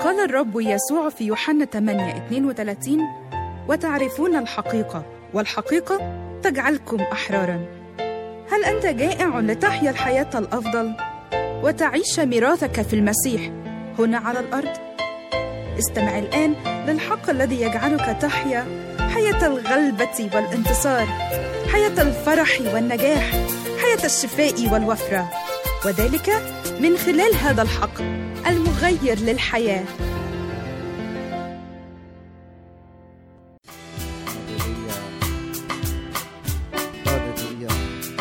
قال الرب يسوع في يوحنا 8 32 وتعرفون الحقيقة والحقيقة تجعلكم أحرارا هل أنت جائع لتحيا الحياة الأفضل وتعيش ميراثك في المسيح هنا على الأرض؟ استمع الآن للحق الذي يجعلك تحيا حياة الغلبة والانتصار حياة الفرح والنجاح حياة الشفاء والوفرة وذلك من خلال هذا الحق المغير للحياه هللويا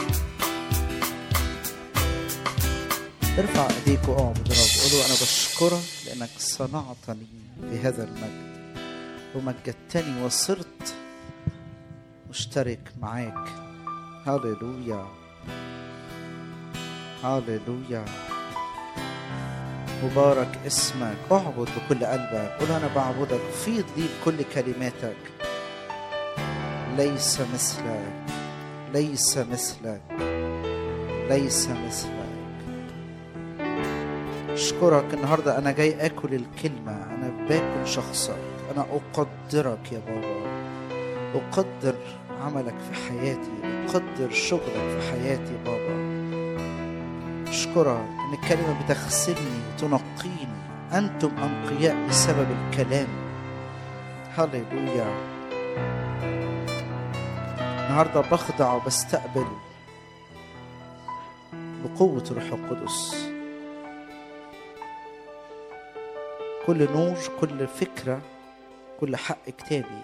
ارفع ايديك واعبد الرب قول له انا بشكرك لانك صنعتني بهذا المجد ومجدتني وصرت مشترك معاك هللويا هللويا مبارك اسمك اعبد بكل قلبك قول انا بعبدك فيض لي بكل كلماتك ليس مثلك ليس مثلك ليس مثلك اشكرك النهارده انا جاي اكل الكلمه انا باكل شخصك انا اقدرك يا بابا اقدر عملك في حياتي اقدر شغلك في حياتي يا بابا اشكرك ان الكلمه بتغسلني وتنقيني انتم انقياء بسبب الكلام هللويا النهارده بخضع وبستقبل بقوة الروح القدس كل نور كل فكرة كل حق كتابي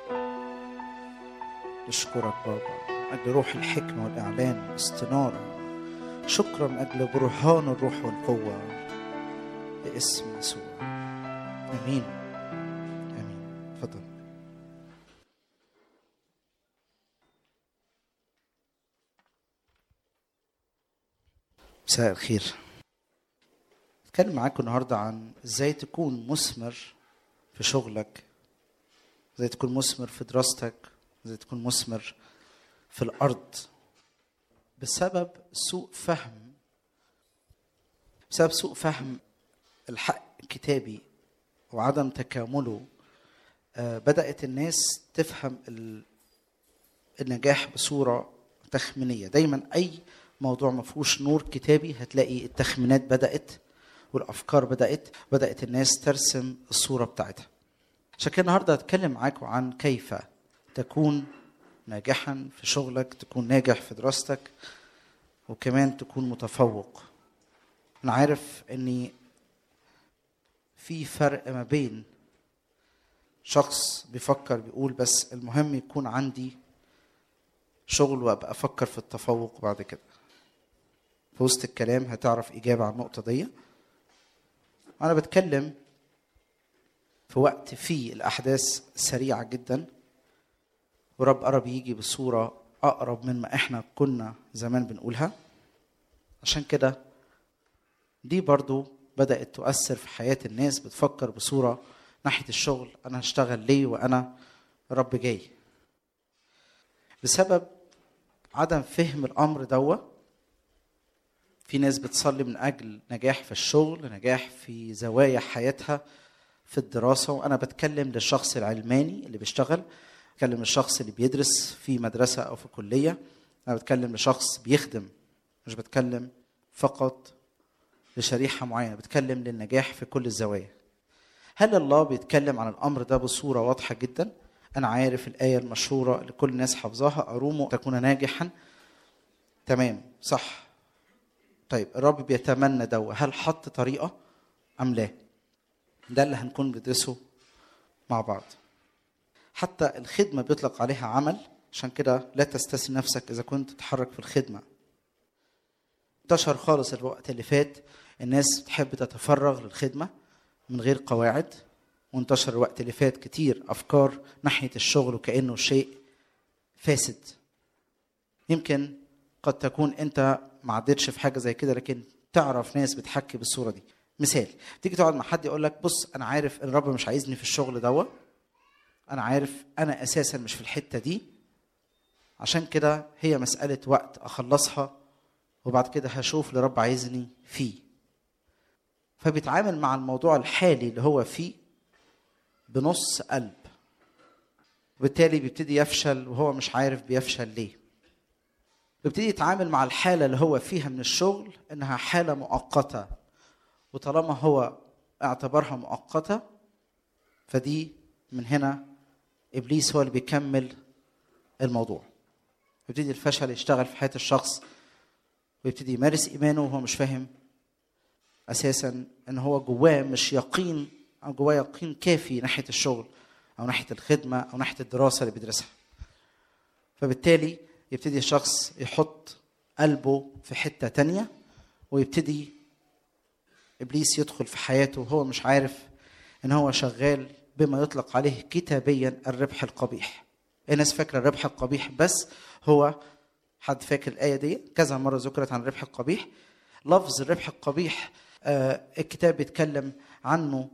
نشكرك بابا أجل روح الحكمة والإعلان والاستنارة شكرا من أجل برهان الروح والقوة باسم يسوع آمين آمين تفضل مساء الخير اتكلم معاكم النهارده عن ازاي تكون مثمر في شغلك ازاي تكون مثمر في دراستك ازاي تكون مثمر في الارض بسبب سوء فهم بسبب سوء فهم الحق الكتابي وعدم تكامله آه، بدأت الناس تفهم ال- النجاح بصورة تخمينية دايما أي موضوع ما فيهوش نور كتابي هتلاقي التخمينات بدأت والأفكار بدأت بدأت الناس ترسم الصورة بتاعتها عشان كده النهاردة هتكلم معاكم عن كيف تكون ناجحا في شغلك تكون ناجح في دراستك وكمان تكون متفوق أنا عارف إني في فرق ما بين شخص بيفكر بيقول بس المهم يكون عندي شغل وابقى افكر في التفوق بعد كده في وسط الكلام هتعرف اجابه عن النقطه دي انا بتكلم في وقت فيه الاحداث سريعه جدا ورب قرب يجي بصوره اقرب من ما احنا كنا زمان بنقولها عشان كده دي برضو بدات تؤثر في حياه الناس بتفكر بصوره ناحيه الشغل انا هشتغل ليه وانا رب جاي بسبب عدم فهم الامر دوا في ناس بتصلي من اجل نجاح في الشغل نجاح في زوايا حياتها في الدراسه وانا بتكلم للشخص العلماني اللي بيشتغل بتكلم للشخص اللي بيدرس في مدرسه او في كليه انا بتكلم لشخص بيخدم مش بتكلم فقط لشريحه معينه بتكلم للنجاح في كل الزوايا هل الله بيتكلم عن الامر ده بصوره واضحه جدا انا عارف الايه المشهوره اللي كل الناس حافظاها اروم تكون ناجحا تمام صح طيب الرب بيتمنى ده هل حط طريقه ام لا ده اللي هنكون بندرسه مع بعض حتى الخدمه بيطلق عليها عمل عشان كده لا تستثني نفسك اذا كنت تتحرك في الخدمه انتشر خالص الوقت اللي فات الناس بتحب تتفرغ للخدمه من غير قواعد وانتشر الوقت اللي فات كتير افكار ناحيه الشغل وكانه شيء فاسد يمكن قد تكون انت ما عدتش في حاجه زي كده لكن تعرف ناس بتحكي بالصوره دي مثال تيجي تقعد مع حد يقول لك بص انا عارف ان الرب مش عايزني في الشغل دوا انا عارف انا اساسا مش في الحته دي عشان كده هي مساله وقت اخلصها وبعد كده هشوف اللي رب عايزني فيه فبيتعامل مع الموضوع الحالي اللي هو فيه بنص قلب وبالتالي بيبتدي يفشل وهو مش عارف بيفشل ليه بيبتدي يتعامل مع الحالة اللي هو فيها من الشغل إنها حالة مؤقتة وطالما هو اعتبرها مؤقتة فدي من هنا إبليس هو اللي بيكمل الموضوع يبتدي الفشل يشتغل في حياة الشخص ويبتدي يمارس إيمانه وهو مش فاهم أساسا إن هو جواه مش يقين أو جواه يقين كافي ناحية الشغل أو ناحية الخدمة أو ناحية الدراسة اللي بيدرسها فبالتالي يبتدي الشخص يحط قلبه في حتة تانية ويبتدي إبليس يدخل في حياته وهو مش عارف إن هو شغال بما يطلق عليه كتابيا الربح القبيح الناس فاكرة الربح القبيح بس هو حد فاكر الآية دي كذا مرة ذكرت عن الربح القبيح لفظ الربح القبيح آه الكتاب بيتكلم عنه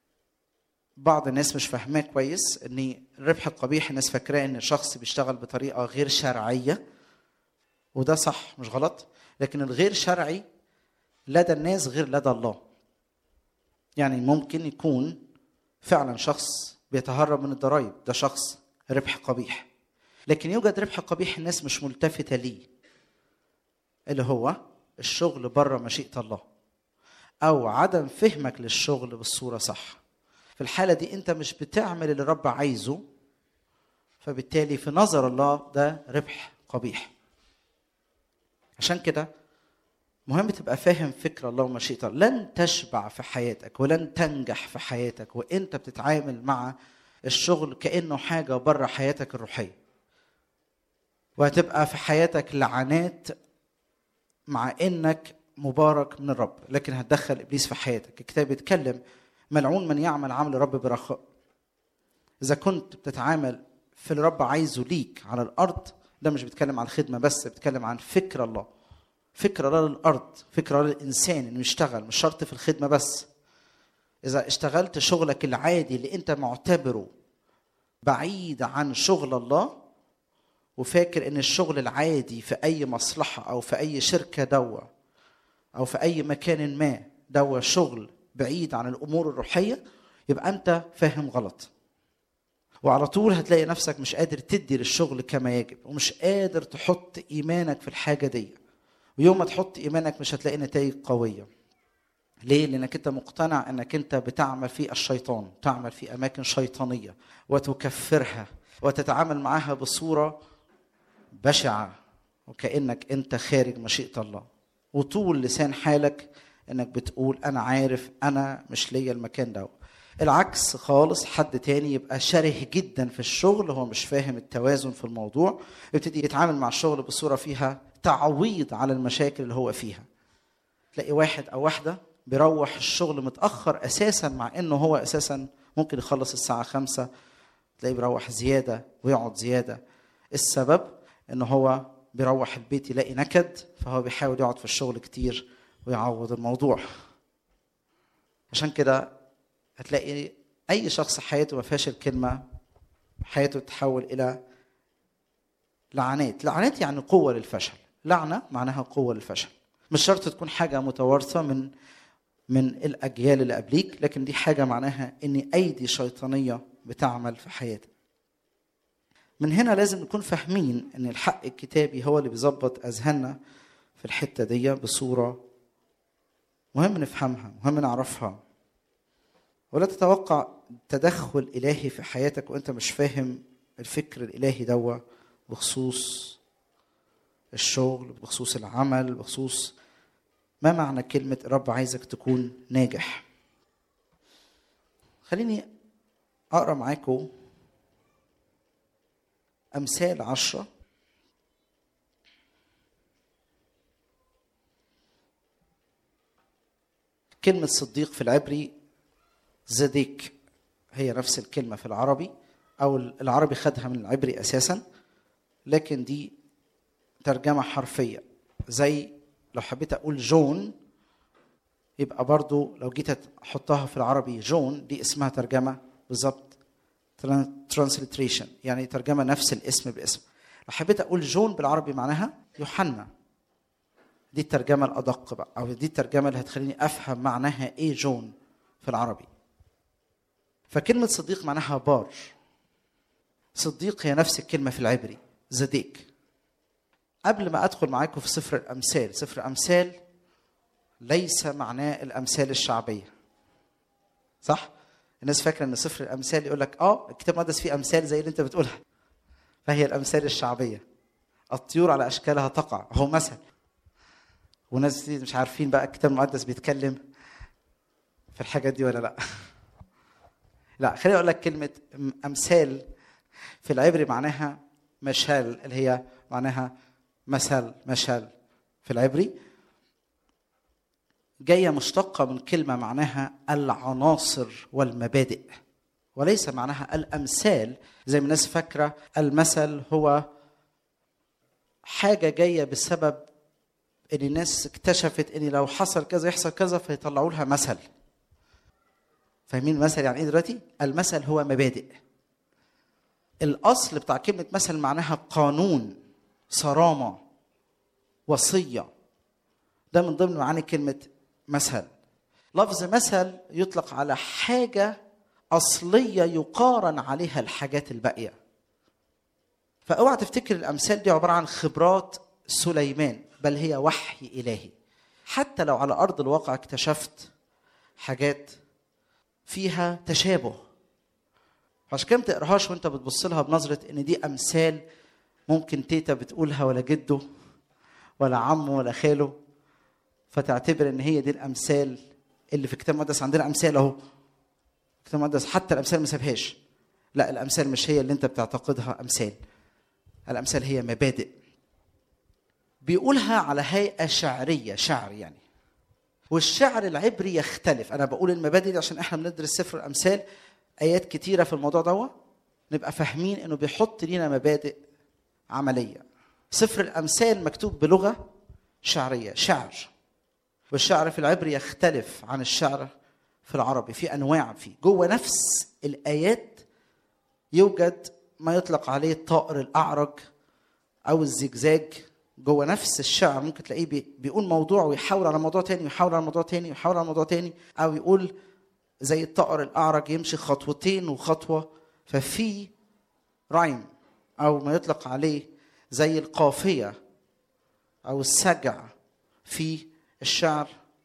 بعض الناس مش فاهماه كويس ان الربح القبيح الناس فاكراه ان الشخص بيشتغل بطريقه غير شرعيه وده صح مش غلط لكن الغير شرعي لدى الناس غير لدى الله يعني ممكن يكون فعلا شخص بيتهرب من الضرائب ده شخص ربح قبيح لكن يوجد ربح قبيح الناس مش ملتفته ليه اللي هو الشغل بره مشيئه الله او عدم فهمك للشغل بالصوره صح في الحاله دي انت مش بتعمل اللي الرب عايزه فبالتالي في نظر الله ده ربح قبيح عشان كده مهم تبقى فاهم فكر الله ومشيئته لن تشبع في حياتك ولن تنجح في حياتك وانت بتتعامل مع الشغل كانه حاجه بره حياتك الروحيه وهتبقى في حياتك لعنات مع انك مبارك من الرب لكن هتدخل ابليس في حياتك الكتاب بيتكلم ملعون من يعمل عمل الرب برخاء اذا كنت بتتعامل في اللي الرب عايزه ليك على الارض ده مش بيتكلم عن الخدمه بس بيتكلم عن فكر الله فكر الله للارض فكر الله للانسان انه يشتغل مش شرط في الخدمه بس اذا اشتغلت شغلك العادي اللي انت معتبره بعيد عن شغل الله وفاكر ان الشغل العادي في اي مصلحه او في اي شركه دوا او في اي مكان ما دوا شغل بعيد عن الامور الروحيه يبقى انت فاهم غلط وعلى طول هتلاقي نفسك مش قادر تدي للشغل كما يجب ومش قادر تحط ايمانك في الحاجه دي ويوم ما تحط ايمانك مش هتلاقي نتائج قويه ليه؟ لانك انت مقتنع انك انت بتعمل في الشيطان، تعمل في اماكن شيطانيه وتكفرها وتتعامل معها بصوره بشعه وكانك انت خارج مشيئه الله. وطول لسان حالك انك بتقول انا عارف انا مش ليا المكان ده. العكس خالص حد تاني يبقى شره جدا في الشغل هو مش فاهم التوازن في الموضوع يبتدي يتعامل مع الشغل بصوره فيها تعويض على المشاكل اللي هو فيها. تلاقي واحد او واحده بيروح الشغل متأخر أساسا مع إنه هو أساسا ممكن يخلص الساعة خمسة تلاقيه بيروح زيادة ويقعد زيادة السبب إنه هو بيروح البيت يلاقي نكد فهو بيحاول يقعد في الشغل كتير ويعوض الموضوع عشان كده هتلاقي أي شخص حياته ما فيهاش الكلمة حياته تتحول إلى لعنات لعنات يعني قوة للفشل لعنة معناها قوة للفشل مش شرط تكون حاجة متوارثة من من الاجيال اللي قبليك لكن دي حاجه معناها ان ايدي شيطانيه بتعمل في حياتك من هنا لازم نكون فاهمين ان الحق الكتابي هو اللي بيظبط اذهاننا في الحته دي بصوره مهم نفهمها مهم نعرفها ولا تتوقع تدخل الهي في حياتك وانت مش فاهم الفكر الالهي دوا بخصوص الشغل بخصوص العمل بخصوص ما معنى كلمة الرب عايزك تكون ناجح؟ خليني أقرأ معاكم أمثال عشرة كلمة صديق في العبري زديك هي نفس الكلمة في العربي أو العربي خدها من العبري أساسا لكن دي ترجمة حرفية زي لو حبيت اقول جون يبقى برضو لو جيت احطها في العربي جون دي اسمها ترجمه بالظبط ترانسليتريشن يعني ترجمه نفس الاسم بالاسم لو حبيت اقول جون بالعربي معناها يوحنا دي الترجمة الأدق بقى أو دي الترجمة اللي هتخليني أفهم معناها إيه جون في العربي فكلمة صديق معناها بار صديق هي نفس الكلمة في العبري زديك قبل ما أدخل معاكم في سفر الأمثال سفر الأمثال ليس معناه الأمثال الشعبية صح؟ الناس فاكرة إن سفر الأمثال يقول لك آه الكتاب المقدس فيه أمثال زي اللي أنت بتقولها فهي الأمثال الشعبية الطيور على أشكالها تقع هو مثل وناس كتير مش عارفين بقى الكتاب المقدس بيتكلم في الحاجات دي ولا لا لا خليني اقول لك كلمه امثال في العبري معناها مشال اللي هي معناها مثل مشال في العبري جايه مشتقه من كلمه معناها العناصر والمبادئ وليس معناها الامثال زي ما الناس فاكره المثل هو حاجه جايه بسبب ان الناس اكتشفت ان لو حصل كذا يحصل كذا فيطلعوا لها مثل فاهمين المثل يعني ايه دلوقتي المثل هو مبادئ الاصل بتاع كلمه مثل معناها قانون صرامه وصيه ده من ضمن معاني كلمه مثل لفظ مثل يطلق على حاجه اصليه يقارن عليها الحاجات الباقيه فاوعى تفتكر الامثال دي عباره عن خبرات سليمان بل هي وحي الهي حتى لو على ارض الواقع اكتشفت حاجات فيها تشابه عشان كده ما تقراهاش وانت بتبص لها بنظره ان دي امثال ممكن تيتا بتقولها ولا جده ولا عمه ولا خاله فتعتبر ان هي دي الامثال اللي في الكتاب المقدس عندنا امثال اهو الكتاب المقدس حتى الامثال ما سابهاش لا الامثال مش هي اللي انت بتعتقدها امثال الامثال هي مبادئ بيقولها على هيئه شعريه شعر يعني والشعر العبري يختلف انا بقول المبادئ دي عشان احنا بندرس سفر الامثال ايات كتيره في الموضوع ده نبقى فاهمين انه بيحط لينا مبادئ عمليه سفر الامثال مكتوب بلغه شعريه شعر والشعر في العبري يختلف عن الشعر في العربي في انواع فيه جوه نفس الايات يوجد ما يطلق عليه الطائر الاعرج او الزجزاج جوه نفس الشعر ممكن تلاقيه بيقول موضوع ويحاول على موضوع تاني ويحاول على موضوع تاني ويحاول على موضوع تاني او يقول زي الطائر الاعرج يمشي خطوتين وخطوه ففي رايم او ما يطلق عليه زي القافيه او السجع في الشعر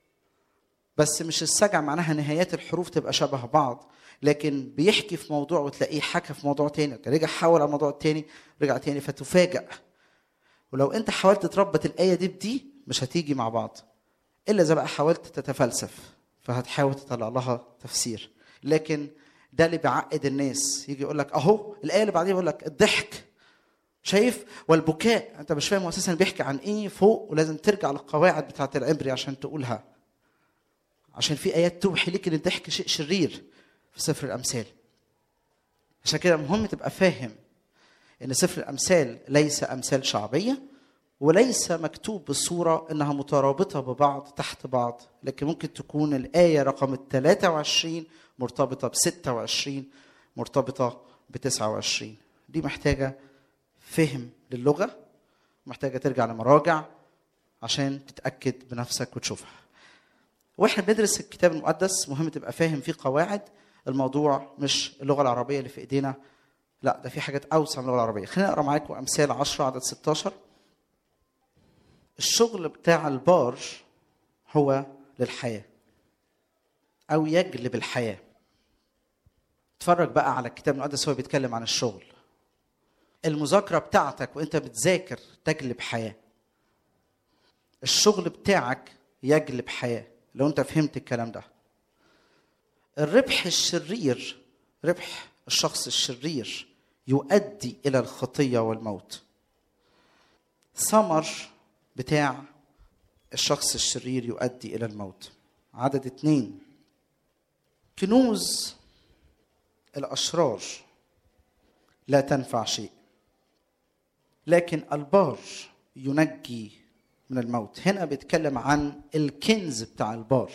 بس مش السجع معناها نهايات الحروف تبقى شبه بعض لكن بيحكي في موضوع وتلاقيه حكى في موضوع تاني رجع حاول على الموضوع التاني رجع تاني فتفاجأ ولو انت حاولت تربط الايه دي بدي مش هتيجي مع بعض الا اذا بقى حاولت تتفلسف فهتحاول تطلع لها تفسير لكن ده اللي بيعقد الناس يجي يقول لك اهو الايه اللي بعديها يقول لك الضحك شايف والبكاء انت مش فاهم هو اساسا بيحكي عن ايه فوق ولازم ترجع للقواعد بتاعه العبري عشان تقولها عشان في ايات توحي لك ان الضحك شيء شرير في سفر الامثال عشان كده مهم تبقى فاهم ان سفر الامثال ليس امثال شعبيه وليس مكتوب بصوره انها مترابطه ببعض تحت بعض لكن ممكن تكون الايه رقم 23 مرتبطه ب 26 مرتبطه ب 29 دي محتاجه فهم للغه محتاجه ترجع لمراجع عشان تتاكد بنفسك وتشوفها واحنا بندرس الكتاب المقدس مهم تبقى فاهم فيه قواعد الموضوع مش اللغه العربيه اللي في ايدينا لا ده في حاجات اوسع من اللغه العربيه خلينا نقرا معاكم امثال 10 عدد 16 الشغل بتاع البار هو للحياه او يجلب الحياه اتفرج بقى على الكتاب المقدس هو بيتكلم عن الشغل المذاكره بتاعتك وانت بتذاكر تجلب حياه الشغل بتاعك يجلب حياه لو انت فهمت الكلام ده الربح الشرير ربح الشخص الشرير يؤدي الى الخطيه والموت ثمر بتاع الشخص الشرير يؤدي الى الموت عدد اتنين كنوز الاشرار لا تنفع شيء لكن البار ينجي من الموت هنا بيتكلم عن الكنز بتاع البار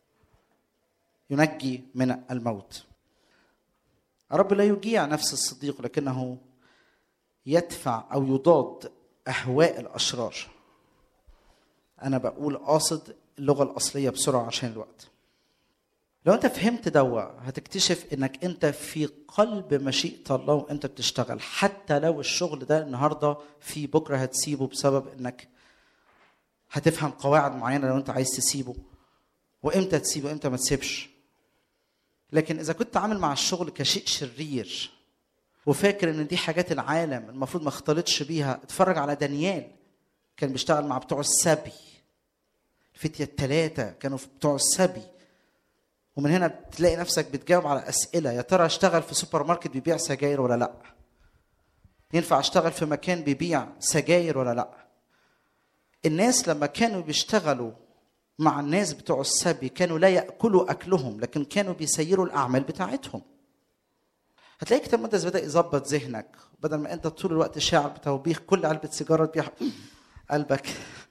ينجي من الموت الرب لا يجيع نفس الصديق لكنه يدفع او يضاد اهواء الاشرار انا بقول قاصد اللغه الاصليه بسرعه عشان الوقت لو انت فهمت دوا هتكتشف انك انت في قلب مشيئه الله وانت بتشتغل حتى لو الشغل ده النهارده في بكره هتسيبه بسبب انك هتفهم قواعد معينه لو انت عايز تسيبه وامتى تسيبه وامتى ما تسيبش لكن اذا كنت عامل مع الشغل كشيء شرير وفاكر ان دي حاجات العالم المفروض ما اختلطش بيها اتفرج على دانيال كان بيشتغل مع بتوع السبي الفتية الثلاثة كانوا في بتوع السبي ومن هنا بتلاقي نفسك بتجاوب على أسئلة يا ترى اشتغل في سوبر ماركت بيبيع سجاير ولا لا ينفع اشتغل في مكان بيبيع سجاير ولا لا الناس لما كانوا بيشتغلوا مع الناس بتوع السبي كانوا لا ياكلوا اكلهم لكن كانوا بيسيروا الاعمال بتاعتهم هتلاقي كتاب المقدس بدا يظبط ذهنك بدل ما انت طول الوقت شاعر بتوبيخ كل علبه سيجاره تبيع قلبك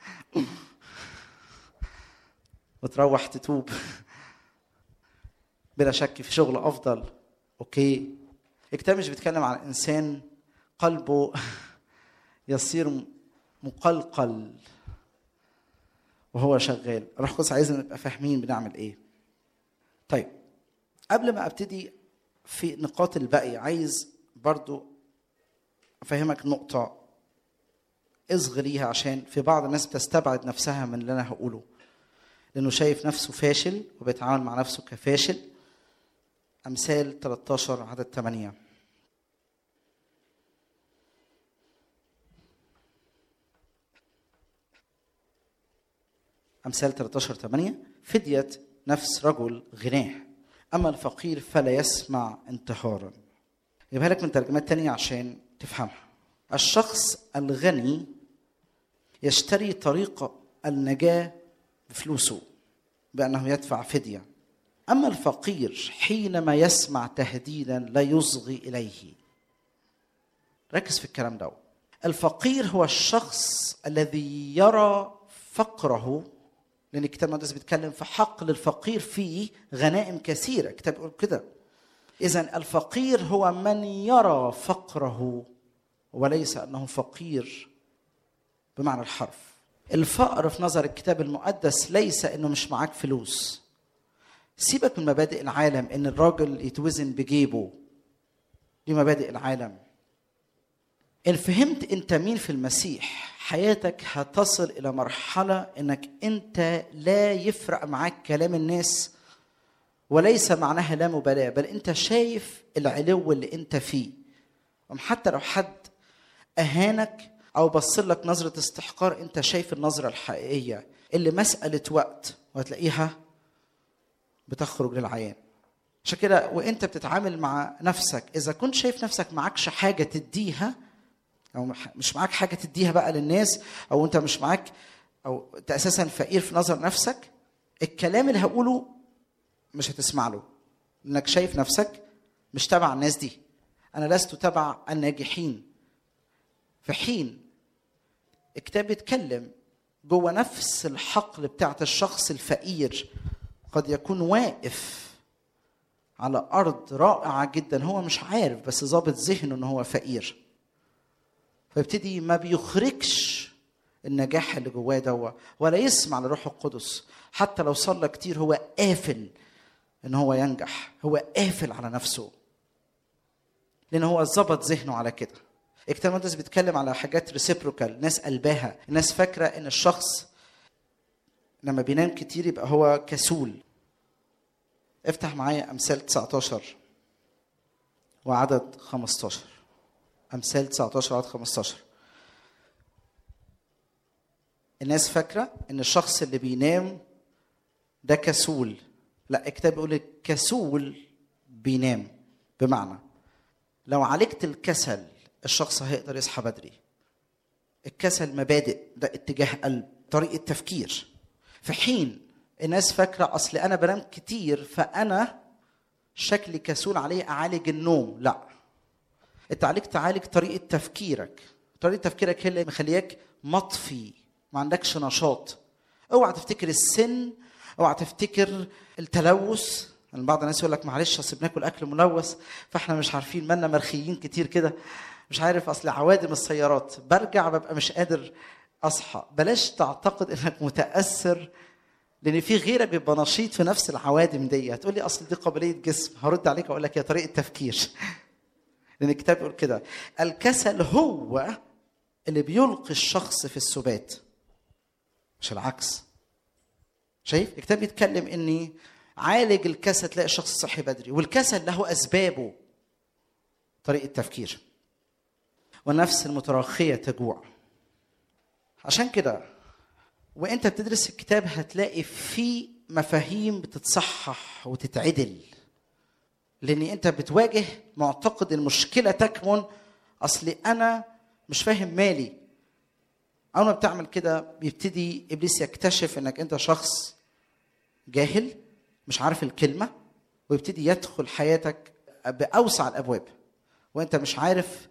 وتروح تتوب بلا شك في شغل افضل اوكي الكتاب مش بيتكلم عن انسان قلبه يصير مقلقل وهو شغال روح قدس عايزنا نبقى فاهمين بنعمل ايه طيب قبل ما ابتدي في نقاط الباقي عايز برضو افهمك نقطة اصغ ليها عشان في بعض الناس بتستبعد نفسها من اللي انا هقوله لانه شايف نفسه فاشل وبيتعامل مع نفسه كفاشل امثال 13 عدد 8 أمثال 13 8 فدية نفس رجل غناه أما الفقير فلا يسمع انتحارا جيبها لك من ترجمات تانية عشان تفهمها الشخص الغني يشتري طريق النجاة بفلوسه بأنه يدفع فدية أما الفقير حينما يسمع تهديدا لا يصغي إليه ركز في الكلام ده الفقير هو الشخص الذي يرى فقره لان الكتاب المقدس بيتكلم في حق للفقير فيه غنائم كثيره الكتاب بيقول كده اذا الفقير هو من يرى فقره وليس انه فقير بمعنى الحرف الفقر في نظر الكتاب المقدس ليس انه مش معاك فلوس سيبك من مبادئ العالم ان الراجل يتوزن بجيبه دي مبادئ العالم ان فهمت انت مين في المسيح حياتك هتصل الى مرحله انك انت لا يفرق معاك كلام الناس وليس معناها لا مبالاه بل انت شايف العلو اللي انت فيه حتى لو حد اهانك او بص لك نظره استحقار انت شايف النظره الحقيقيه اللي مساله وقت وهتلاقيها بتخرج للعيان عشان كده وانت بتتعامل مع نفسك اذا كنت شايف نفسك معكش حاجه تديها او مش معاك حاجه تديها بقى للناس او انت مش معاك او انت اساسا فقير في نظر نفسك الكلام اللي هقوله مش هتسمع له لانك شايف نفسك مش تبع الناس دي انا لست تبع الناجحين في حين الكتاب بيتكلم جوه نفس الحقل بتاعت الشخص الفقير قد يكون واقف على ارض رائعه جدا هو مش عارف بس ظابط ذهنه ان هو فقير فيبتدي ما بيخرجش النجاح اللي جواه دوا ولا يسمع لروح القدس حتى لو صلى كتير هو قافل ان هو ينجح هو قافل على نفسه لان هو ظبط ذهنه على كده الكتاب المقدس بيتكلم على حاجات ريسيبروكال ناس قلبها الناس فاكره ان الشخص لما بينام كتير يبقى هو كسول افتح معايا امثال 19 وعدد 15 امثال 19 عدد 15 الناس فاكره ان الشخص اللي بينام ده كسول لا الكتاب بيقول الكسول بينام بمعنى لو عالجت الكسل الشخص هيقدر يصحى بدري الكسل مبادئ ده اتجاه قلب طريقه تفكير في حين الناس فاكره اصل انا بنام كتير فانا شكلي كسول عليه اعالج النوم لا انت عليك تعالج طريقه تفكيرك طريقه تفكيرك هي اللي مخلياك مطفي ما عندكش نشاط اوعى تفتكر السن اوعى تفتكر التلوث يعني بعض الناس يقول لك معلش اصل بناكل اكل ملوث فاحنا مش عارفين مالنا مرخيين كتير كده مش عارف اصل عوادم السيارات برجع ببقى مش قادر اصحى بلاش تعتقد انك متاثر لان في غيرك بيبقى نشيط في نفس العوادم دي هتقول لي اصل دي قابليه جسم هرد عليك واقول لك هي طريقه تفكير لان الكتاب بيقول كده الكسل هو اللي بيلقي الشخص في السبات مش العكس شايف الكتاب بيتكلم اني عالج الكسل تلاقي الشخص صحي بدري والكسل له اسبابه طريقه تفكير والنفس المتراخيه تجوع عشان كده وانت بتدرس الكتاب هتلاقي في مفاهيم بتتصحح وتتعدل لان انت بتواجه معتقد المشكله تكمن اصلي انا مش فاهم مالي اول ما بتعمل كده بيبتدي ابليس يكتشف انك انت شخص جاهل مش عارف الكلمه ويبتدي يدخل حياتك باوسع الابواب وانت مش عارف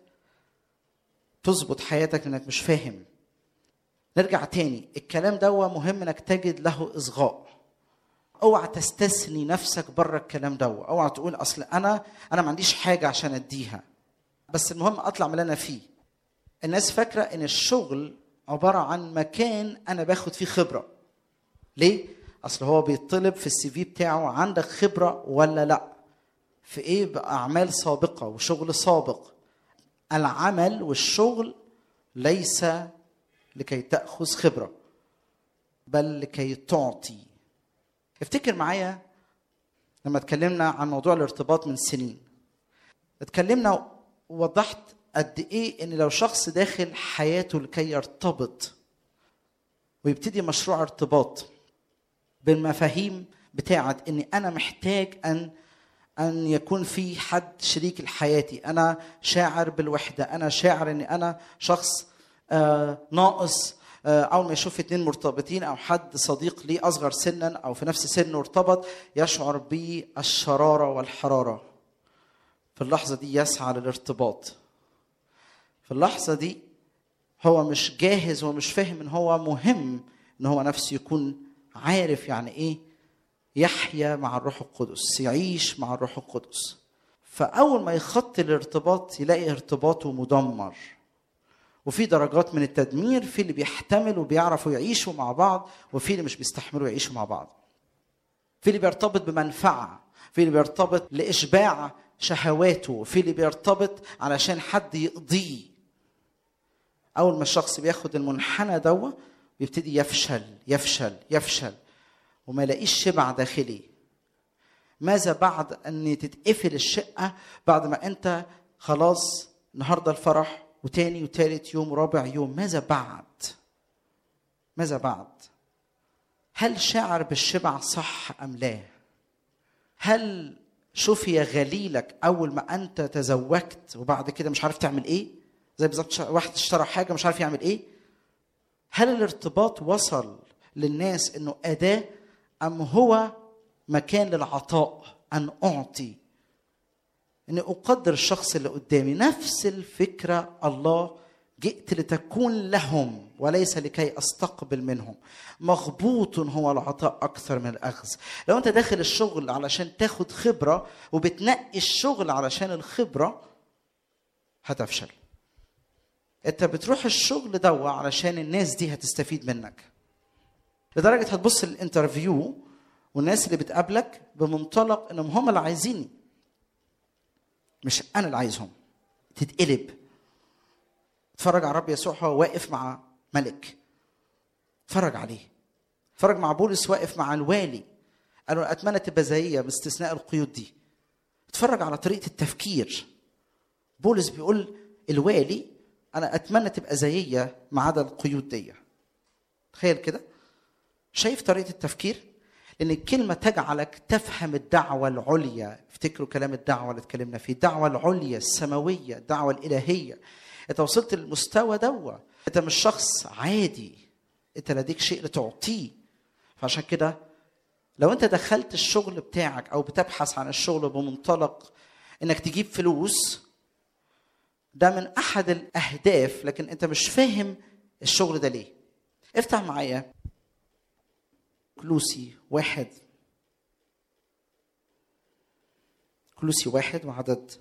تظبط حياتك لانك مش فاهم نرجع تاني الكلام ده مهم انك تجد له اصغاء اوعى تستثني نفسك بره الكلام ده اوعى تقول اصل انا انا ما عنديش حاجه عشان اديها بس المهم اطلع من اللي انا فيه الناس فاكره ان الشغل عباره عن مكان انا باخد فيه خبره ليه اصل هو بيطلب في السي في بتاعه عندك خبره ولا لا في ايه باعمال سابقه وشغل سابق العمل والشغل ليس لكي تاخذ خبره بل لكي تعطي افتكر معايا لما اتكلمنا عن موضوع الارتباط من سنين اتكلمنا ووضحت قد ايه ان لو شخص داخل حياته لكي يرتبط ويبتدي مشروع ارتباط بالمفاهيم بتاعت اني انا محتاج ان ان يكون في حد شريك لحياتي انا شاعر بالوحده انا شاعر اني انا شخص آه ناقص آه اول ما يشوف اتنين مرتبطين او حد صديق ليه اصغر سنا او في نفس سنه ارتبط يشعر بالشراره والحراره في اللحظه دي يسعى للارتباط في اللحظه دي هو مش جاهز ومش فاهم ان هو مهم ان هو نفسه يكون عارف يعني ايه يحيا مع الروح القدس يعيش مع الروح القدس فاول ما يخطي الارتباط يلاقي ارتباطه مدمر وفي درجات من التدمير في اللي بيحتمل وبيعرفوا يعيشوا مع بعض وفي اللي مش بيستحملوا يعيشوا مع بعض في اللي بيرتبط بمنفعه في اللي بيرتبط لاشباع شهواته في اللي بيرتبط علشان حد يقضيه اول ما الشخص بياخد المنحنى دوا بيبتدي يفشل يفشل يفشل وما يلاقيش شبع داخلي ماذا بعد ان تتقفل الشقه بعد ما انت خلاص النهارده الفرح وتاني وتالت يوم ورابع يوم ماذا بعد ماذا بعد هل شعر بالشبع صح ام لا هل شفي غليلك اول ما انت تزوجت وبعد كده مش عارف تعمل ايه زي بالظبط واحد اشترى حاجه مش عارف يعمل ايه هل الارتباط وصل للناس انه اداه ام هو مكان للعطاء ان اعطي اني اقدر الشخص اللي قدامي نفس الفكره الله جئت لتكون لهم وليس لكي استقبل منهم مغبوط هو العطاء اكثر من الاخذ لو انت داخل الشغل علشان تاخد خبره وبتنقي الشغل علشان الخبره هتفشل انت بتروح الشغل دوا علشان الناس دي هتستفيد منك لدرجه هتبص الانترفيو والناس اللي بتقابلك بمنطلق انهم هم اللي عايزيني مش انا اللي عايزهم تتقلب اتفرج على الرب يسوع هو واقف مع ملك اتفرج عليه اتفرج مع بولس واقف مع الوالي قالوا اتمنى تبقى زيي باستثناء القيود دي اتفرج على طريقه التفكير بولس بيقول الوالي انا اتمنى تبقى زيي ما عدا القيود دي تخيل كده شايف طريقه التفكير لان الكلمه تجعلك تفهم الدعوه العليا افتكروا كلام الدعوه اللي اتكلمنا فيه الدعوه العليا السماويه الدعوه الالهيه انت وصلت للمستوى دوا انت مش شخص عادي انت لديك شيء لتعطيه فعشان كده لو انت دخلت الشغل بتاعك او بتبحث عن الشغل بمنطلق انك تجيب فلوس ده من احد الاهداف لكن انت مش فاهم الشغل ده ليه افتح معايا كلوسي واحد كلوسي واحد وعدد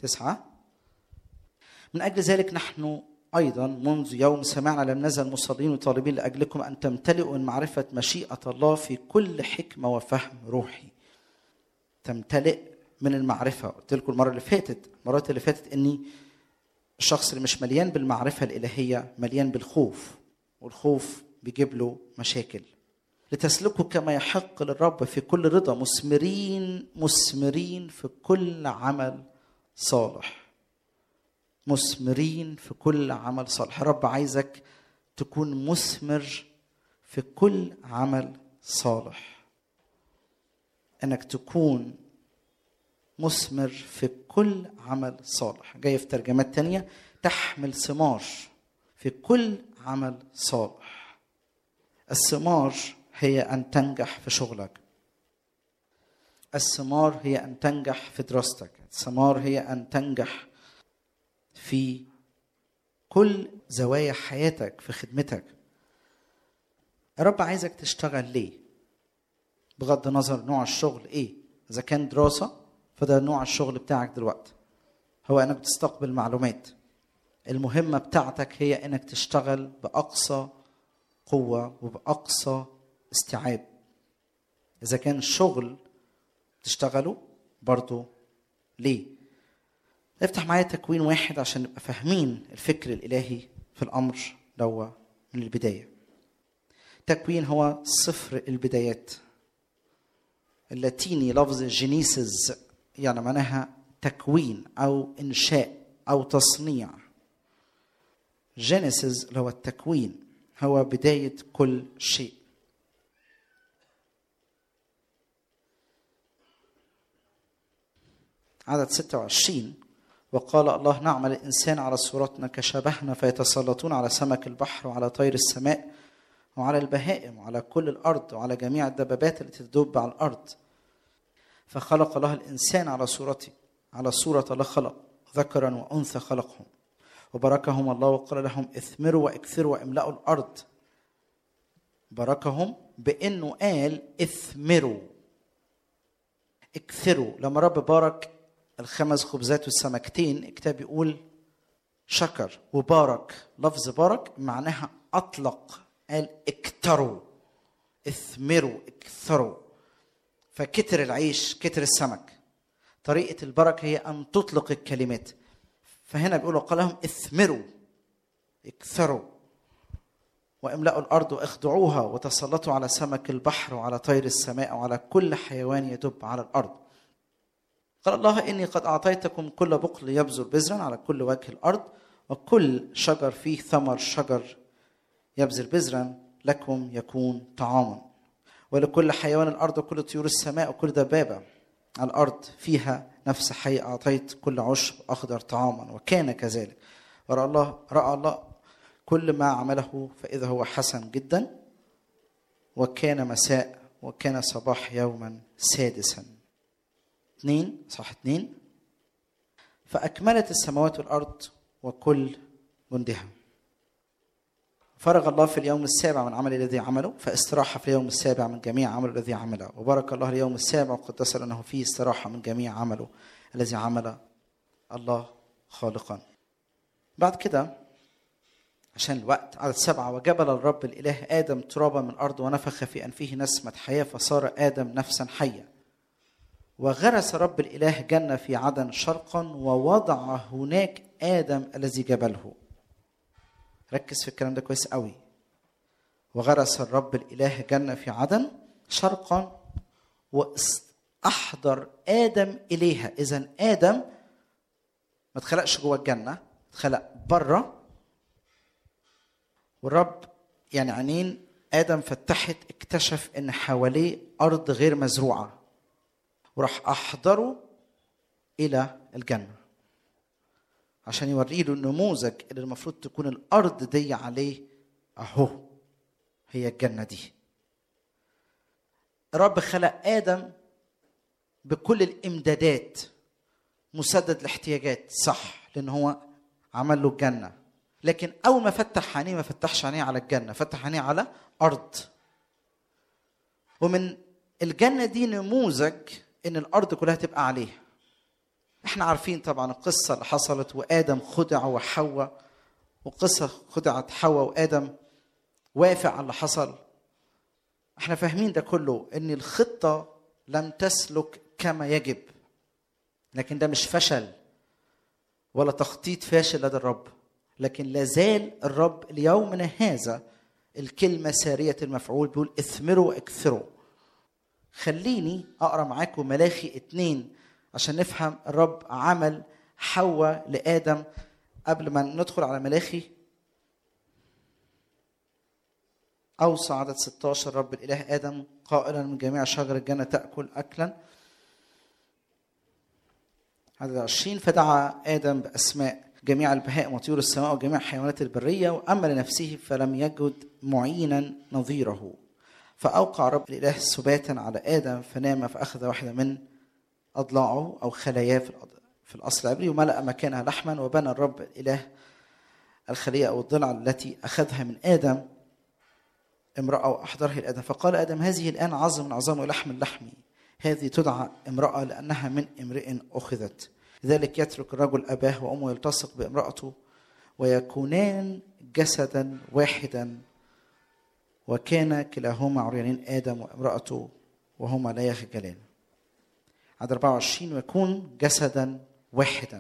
تسعة من أجل ذلك نحن أيضا منذ يوم سمعنا لم نزل مصلين وطالبين لأجلكم أن تمتلئوا من معرفة مشيئة الله في كل حكمة وفهم روحي تمتلئ من المعرفة قلت لكم المرة اللي فاتت المرات اللي فاتت إني الشخص اللي مش مليان بالمعرفة الإلهية مليان بالخوف والخوف بيجيب له مشاكل لتسلكوا كما يحق للرب في كل رضا مثمرين مثمرين في كل عمل صالح مثمرين في كل عمل صالح الرب عايزك تكون مثمر في كل عمل صالح انك تكون مثمر في كل عمل صالح جاي في ترجمات تانية تحمل ثمار في كل عمل صالح الثمار هي ان تنجح في شغلك الثمار هي ان تنجح في دراستك الثمار هي ان تنجح في كل زوايا حياتك في خدمتك الرب عايزك تشتغل ليه بغض النظر نوع الشغل ايه اذا كان دراسه فده نوع الشغل بتاعك دلوقتي هو انك تستقبل معلومات المهمه بتاعتك هي انك تشتغل باقصى قوه وباقصى استيعاب اذا كان شغل تشتغله برضه ليه افتح معايا تكوين واحد عشان نبقى فاهمين الفكر الالهي في الامر دوا من البدايه تكوين هو صفر البدايات اللاتيني لفظ جينيسيس يعني معناها تكوين او انشاء او تصنيع جينيسيس اللي هو التكوين هو بدايه كل شيء عدد 26 وقال الله نعمل الإنسان على صورتنا كشبهنا فيتسلطون على سمك البحر وعلى طير السماء وعلى البهائم وعلى كل الأرض وعلى جميع الدبابات التي تدب على الأرض فخلق الله الإنسان على صورته على صورة الله خلق ذكرا وأنثى خلقهم وباركهم الله وقال لهم اثمروا واكثروا واملأوا الأرض باركهم بأنه قال اثمروا اكثروا لما رب بارك الخمس خبزات والسمكتين الكتاب يقول شكر وبارك لفظ بارك معناها اطلق قال اكتروا اثمروا اكثروا فكتر العيش كتر السمك طريقة البركة هي أن تطلق الكلمات فهنا بيقولوا قال لهم اثمروا اكثروا واملأوا الأرض واخضعوها وتسلطوا على سمك البحر وعلى طير السماء وعلى كل حيوان يدب على الأرض قال الله إني قد أعطيتكم كل بقل يبذر بذرا على كل وجه الأرض وكل شجر فيه ثمر شجر يبذر بذرا لكم يكون طعاما ولكل حيوان الأرض وكل طيور السماء وكل دبابة على الأرض فيها نفس حي أعطيت كل عشب أخضر طعاما وكان كذلك ورأى الله رأى الله كل ما عمله فإذا هو حسن جدا وكان مساء وكان صباح يوما سادسا اثنين صح اثنين فأكملت السماوات والأرض وكل جندها فرغ الله في اليوم السابع من عمل الذي عمله فاستراح في اليوم السابع من جميع عمل الذي عمله وبارك الله اليوم السابع وقدس لأنه فيه استراحة من جميع عمله الذي عمل الله خالقا بعد كده عشان الوقت عدد سبعة وجبل الرب الإله آدم ترابا من الأرض ونفخ في أنفه نسمة حياة فصار آدم نفسا حية وغرس رب الإله جنة في عدن شرقا ووضع هناك آدم الذي جبله ركز في الكلام ده كويس قوي وغرس الرب الإله جنة في عدن شرقا وأحضر آدم إليها إذا آدم ما اتخلقش جوه الجنة اتخلق بره والرب يعني عينين آدم فتحت اكتشف إن حواليه أرض غير مزروعة وراح أحضره إلى الجنة عشان يوري له النموذج اللي المفروض تكون الأرض دي عليه أهو هي الجنة دي الرب خلق آدم بكل الإمدادات مسدد الاحتياجات صح لأن هو عمل له الجنة لكن أول ما فتح عينيه ما فتحش عينيه على الجنة فتح عينيه على أرض ومن الجنة دي نموذج إن الأرض كلها تبقى عليها احنا عارفين طبعا القصه اللي حصلت وادم خدع وحواء وقصه خدعت حواء وادم وافق على اللي حصل احنا فاهمين ده كله ان الخطه لم تسلك كما يجب لكن ده مش فشل ولا تخطيط فاشل لدى الرب لكن لازال الرب ليومنا هذا الكلمة سارية المفعول بيقول اثمروا واكثروا خليني أقرأ معاكم ملاخي اتنين عشان نفهم الرب عمل حواء لآدم قبل ما ندخل على ملاخي أوصى عدد 16 رب الإله آدم قائلا من جميع شجر الجنة تأكل أكلا عدد 20 فدعا آدم بأسماء جميع البهائم وطيور السماء وجميع الحيوانات البرية وأما لنفسه فلم يجد معينا نظيره فأوقع رب الإله سباتا على آدم فنام فأخذ واحدة من أضلاعه أو خلاياه في في الأصل العبري وملأ مكانها لحما وبنى الرب الإله الخلية أو الضلع التي أخذها من آدم امرأة وأحضرها لآدم فقال آدم هذه الآن عظم من عظام ولحم من لحمي هذه تدعى امرأة لأنها من امرئ أخذت لذلك يترك الرجل أباه وأمه يلتصق بامرأته ويكونان جسدا واحدا وكان كلاهما عريانين آدم وامرأته وهما لا يخجلان عدد 24 ويكون جسدا واحدا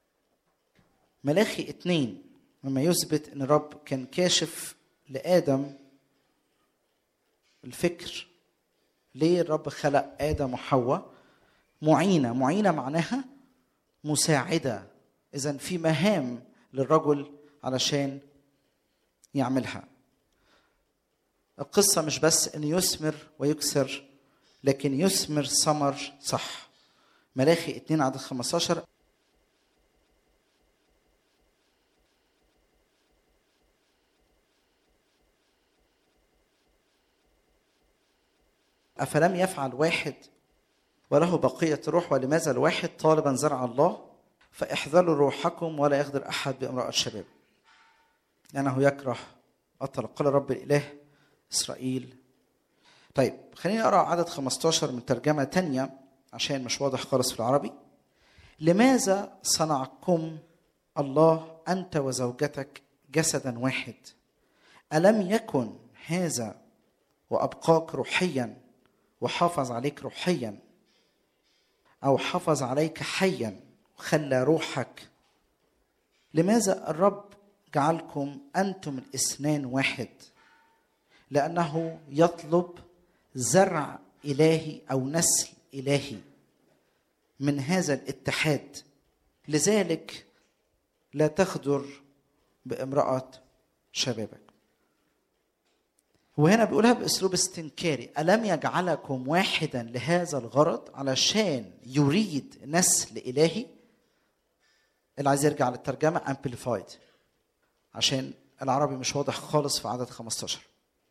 ملاخي اتنين مما يثبت ان الرب كان كاشف لآدم الفكر ليه الرب خلق آدم وحواء معينة معينة معناها مساعدة إذا في مهام للرجل علشان يعملها القصة مش بس أن يثمر ويكسر لكن يثمر ثمر صح ملاخي 2 عدد 15 أفلم يفعل واحد وله بقية روح ولماذا الواحد طالبا زرع الله فاحذروا روحكم ولا يغدر أحد بامرأة شباب لأنه يكره أطلق قال رب الإله إسرائيل طيب خليني أقرأ عدد 15 من ترجمة تانية عشان مش واضح خالص في العربي لماذا صنعكم الله أنت وزوجتك جسدا واحد ألم يكن هذا وأبقاك روحيا وحافظ عليك روحيا أو حافظ عليك حيا وخلى روحك لماذا الرب جعلكم أنتم الاثنان واحد لأنه يطلب زرع إلهي أو نسل إلهي من هذا الاتحاد لذلك لا تخدر بامرأة شبابك وهنا بيقولها باسلوب استنكاري الم يجعلكم واحدا لهذا الغرض علشان يريد نسل الهي اللي عايز يرجع للترجمه amplified عشان العربي مش واضح خالص في عدد 15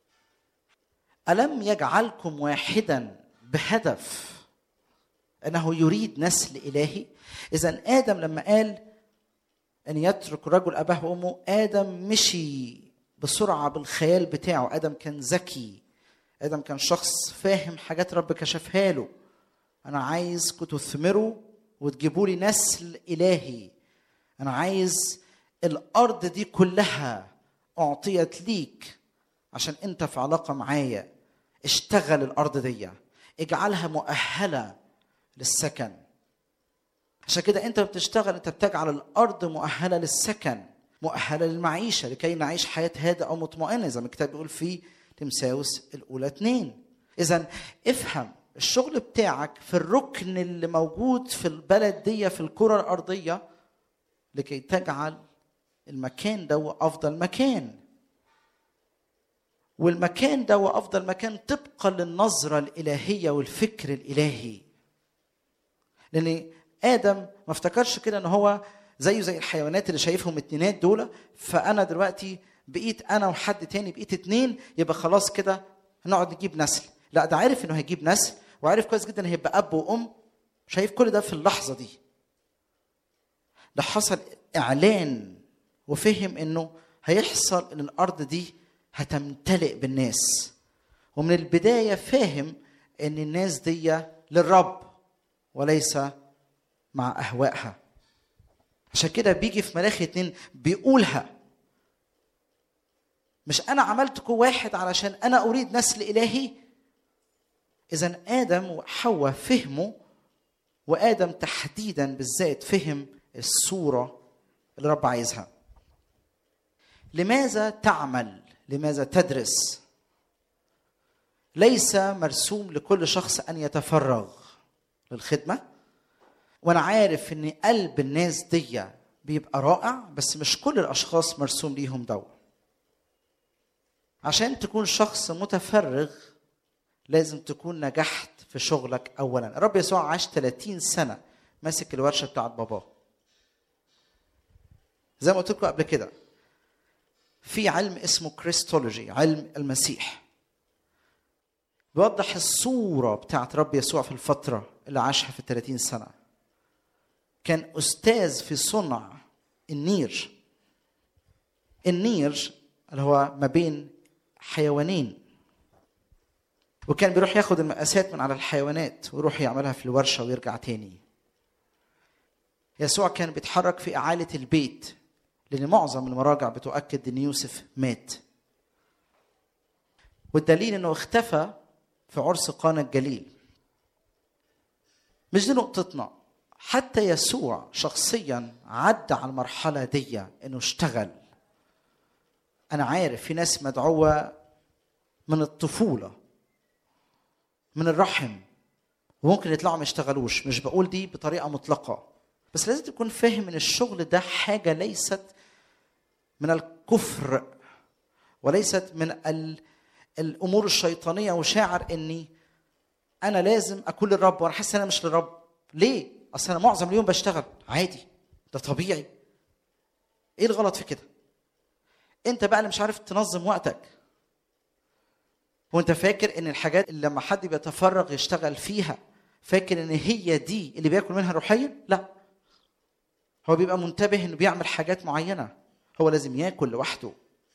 الم يجعلكم واحدا بهدف انه يريد نسل الهي اذا ادم لما قال ان يترك الرجل اباه وامه ادم مشي بسرعة بالخيال بتاعه آدم كان ذكي آدم كان شخص فاهم حاجات رب كشفها له أنا عايزكم تثمروا وتجيبوا لي نسل إلهي أنا عايز الأرض دي كلها أعطيت ليك عشان أنت في علاقة معايا اشتغل الأرض دي اجعلها مؤهلة للسكن عشان كده أنت بتشتغل أنت بتجعل الأرض مؤهلة للسكن مؤهله للمعيشه لكي نعيش حياه هادئه ومطمئنه زي ما الكتاب بيقول في تمساوس الاولى اتنين اذا افهم الشغل بتاعك في الركن اللي موجود في البلد دي في الكره الارضيه لكي تجعل المكان ده افضل مكان والمكان ده افضل مكان طبقا للنظره الالهيه والفكر الالهي لان ادم ما افتكرش كده ان هو زيه زي الحيوانات اللي شايفهم اتنينات دول فانا دلوقتي بقيت انا وحد تاني بقيت اتنين يبقى خلاص كده هنقعد نجيب نسل لا ده عارف انه هيجيب نسل وعارف كويس جدا هيبقى اب وام شايف كل ده في اللحظه دي ده حصل اعلان وفهم انه هيحصل ان الارض دي هتمتلئ بالناس ومن البدايه فاهم ان الناس دي للرب وليس مع اهوائها عشان كده بيجي في ملاخي اتنين بيقولها مش انا عملتكم واحد علشان انا اريد نسل الهي اذا ادم وحواء فهموا وادم تحديدا بالذات فهم الصوره اللي رب عايزها لماذا تعمل لماذا تدرس ليس مرسوم لكل شخص ان يتفرغ للخدمه وانا عارف ان قلب الناس دي بيبقى رائع بس مش كل الاشخاص مرسوم ليهم دو عشان تكون شخص متفرغ لازم تكون نجحت في شغلك اولا الرب يسوع عاش 30 سنه ماسك الورشه بتاعت باباه زي ما قلت لكم قبل كده في علم اسمه كريستولوجي علم المسيح بيوضح الصورة بتاعت رب يسوع في الفترة اللي عاشها في 30 سنة كان أستاذ في صنع النير النير اللي هو ما بين حيوانين وكان بيروح ياخد المقاسات من على الحيوانات ويروح يعملها في الورشة ويرجع تاني يسوع كان بيتحرك في إعالة البيت لأن معظم المراجع بتؤكد أن يوسف مات والدليل أنه اختفى في عرس قانا الجليل مش دي نقطتنا حتى يسوع شخصيا عدى على المرحلة دي انه اشتغل انا عارف في ناس مدعوة من الطفولة من الرحم وممكن يطلعوا ما يشتغلوش مش بقول دي بطريقة مطلقة بس لازم تكون فاهم ان الشغل ده حاجة ليست من الكفر وليست من ال الامور الشيطانيه وشاعر اني انا لازم اكون للرب وانا حاسس ان انا مش للرب ليه اصل انا معظم اليوم بشتغل عادي ده طبيعي ايه الغلط في كده انت بقى اللي مش عارف تنظم وقتك وانت فاكر ان الحاجات اللي لما حد بيتفرغ يشتغل فيها فاكر ان هي دي اللي بياكل منها روحيا لا هو بيبقى منتبه انه بيعمل حاجات معينه هو لازم ياكل لوحده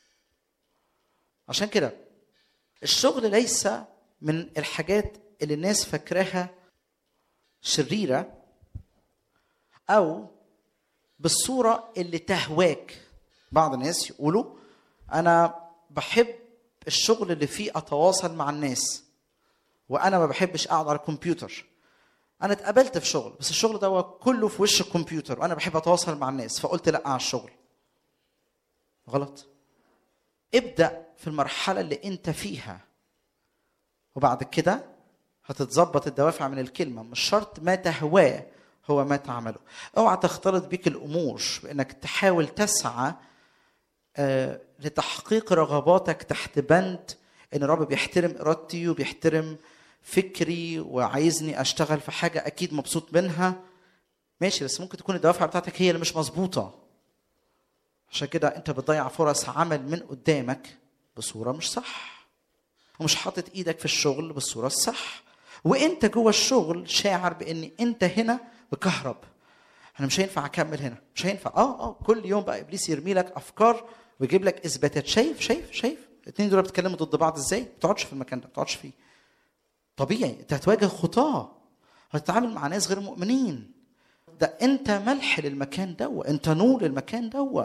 عشان كده الشغل ليس من الحاجات اللي الناس فاكراها شريره او بالصوره اللي تهواك بعض الناس يقولوا انا بحب الشغل اللي فيه اتواصل مع الناس وانا ما بحبش اقعد على الكمبيوتر انا اتقابلت في شغل بس الشغل ده كله في وش الكمبيوتر وانا بحب اتواصل مع الناس فقلت لا على الشغل غلط ابدا في المرحله اللي انت فيها وبعد كده هتتظبط الدوافع من الكلمه مش شرط ما تهواه هو ما تعمله اوعى تختلط بيك الامور بانك تحاول تسعى آه لتحقيق رغباتك تحت بند ان الرب بيحترم ارادتي وبيحترم فكري وعايزني اشتغل في حاجه اكيد مبسوط منها ماشي بس ممكن تكون الدوافع بتاعتك هي اللي مش مظبوطه عشان كده انت بتضيع فرص عمل من قدامك بصوره مش صح ومش حاطط ايدك في الشغل بالصوره الصح وانت جوه الشغل شاعر بان انت هنا بكهرب انا مش هينفع اكمل هنا مش هينفع اه اه كل يوم بقى ابليس يرمي لك افكار ويجيب لك اثباتات شايف شايف شايف الاثنين دول بيتكلموا ضد بعض ازاي ما تقعدش في المكان ده ما تقعدش فيه طبيعي انت هتواجه خطاه هتتعامل مع ناس غير مؤمنين ده انت ملح للمكان دوا انت نور للمكان دوا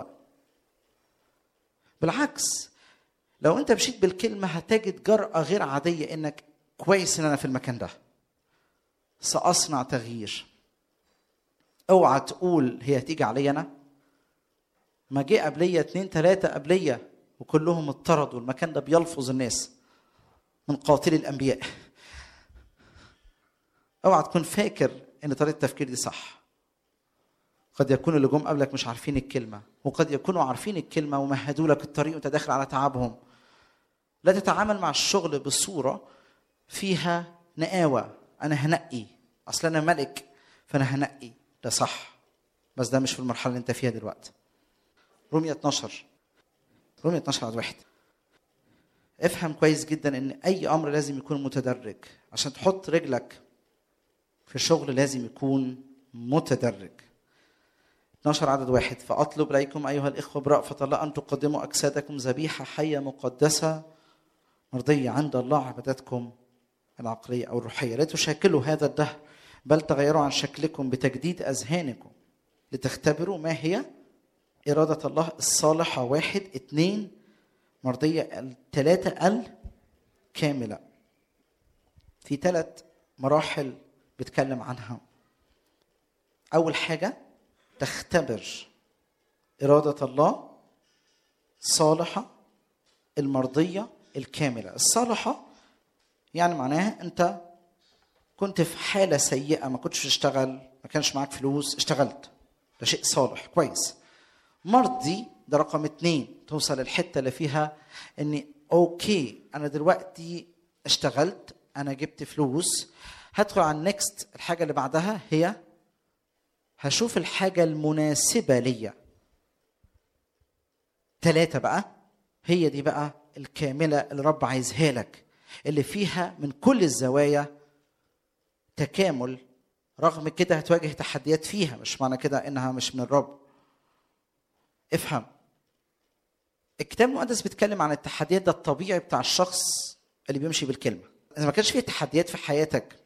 بالعكس لو انت مشيت بالكلمه هتجد جرأة غير عادية انك كويس ان انا في المكان ده سأصنع تغيير اوعى تقول هي هتيجي عليا انا ما جه قبلية اتنين تلاتة قبلية وكلهم اطردوا المكان ده بيلفظ الناس من قاتلي الانبياء اوعى تكون فاكر ان طريقه التفكير دي صح قد يكون اللي جم قبلك مش عارفين الكلمه وقد يكونوا عارفين الكلمه ومهدوا لك الطريق وانت داخل على تعبهم لا تتعامل مع الشغل بصوره فيها نقاوه انا هنقي اصل انا ملك فانا هنقي ده صح بس ده مش في المرحله اللي انت فيها دلوقتي رومية 12 رومية 12 عدد واحد افهم كويس جدا ان اي امر لازم يكون متدرج عشان تحط رجلك في الشغل لازم يكون متدرج 12 عدد واحد فأطلب إليكم أيها الإخوة برأفة الله أن تقدموا أجسادكم ذبيحة حية مقدسة مرضية عند الله عبادتكم العقلية أو الروحية لا تشاكلوا هذا الدهر بل تغيروا عن شكلكم بتجديد اذهانكم لتختبروا ما هي إرادة الله الصالحة واحد اتنين مرضية التلاتة الكاملة في ثلاث مراحل بتكلم عنها أول حاجة تختبر إرادة الله صالحة المرضية الكاملة الصالحة يعني معناها أنت كنت في حالة سيئة ما كنتش تشتغل ما كانش معاك فلوس اشتغلت ده شيء صالح كويس مرضي ده رقم اتنين توصل الحتة اللي فيها اني اوكي انا دلوقتي اشتغلت انا جبت فلوس هدخل على النكست الحاجة اللي بعدها هي هشوف الحاجة المناسبة ليا تلاتة بقى هي دي بقى الكاملة اللي رب عايزها لك اللي فيها من كل الزوايا تكامل رغم كده هتواجه تحديات فيها مش معنى كده انها مش من الرب افهم الكتاب المقدس بيتكلم عن التحديات ده الطبيعي بتاع الشخص اللي بيمشي بالكلمه اذا ما كانش فيه تحديات في حياتك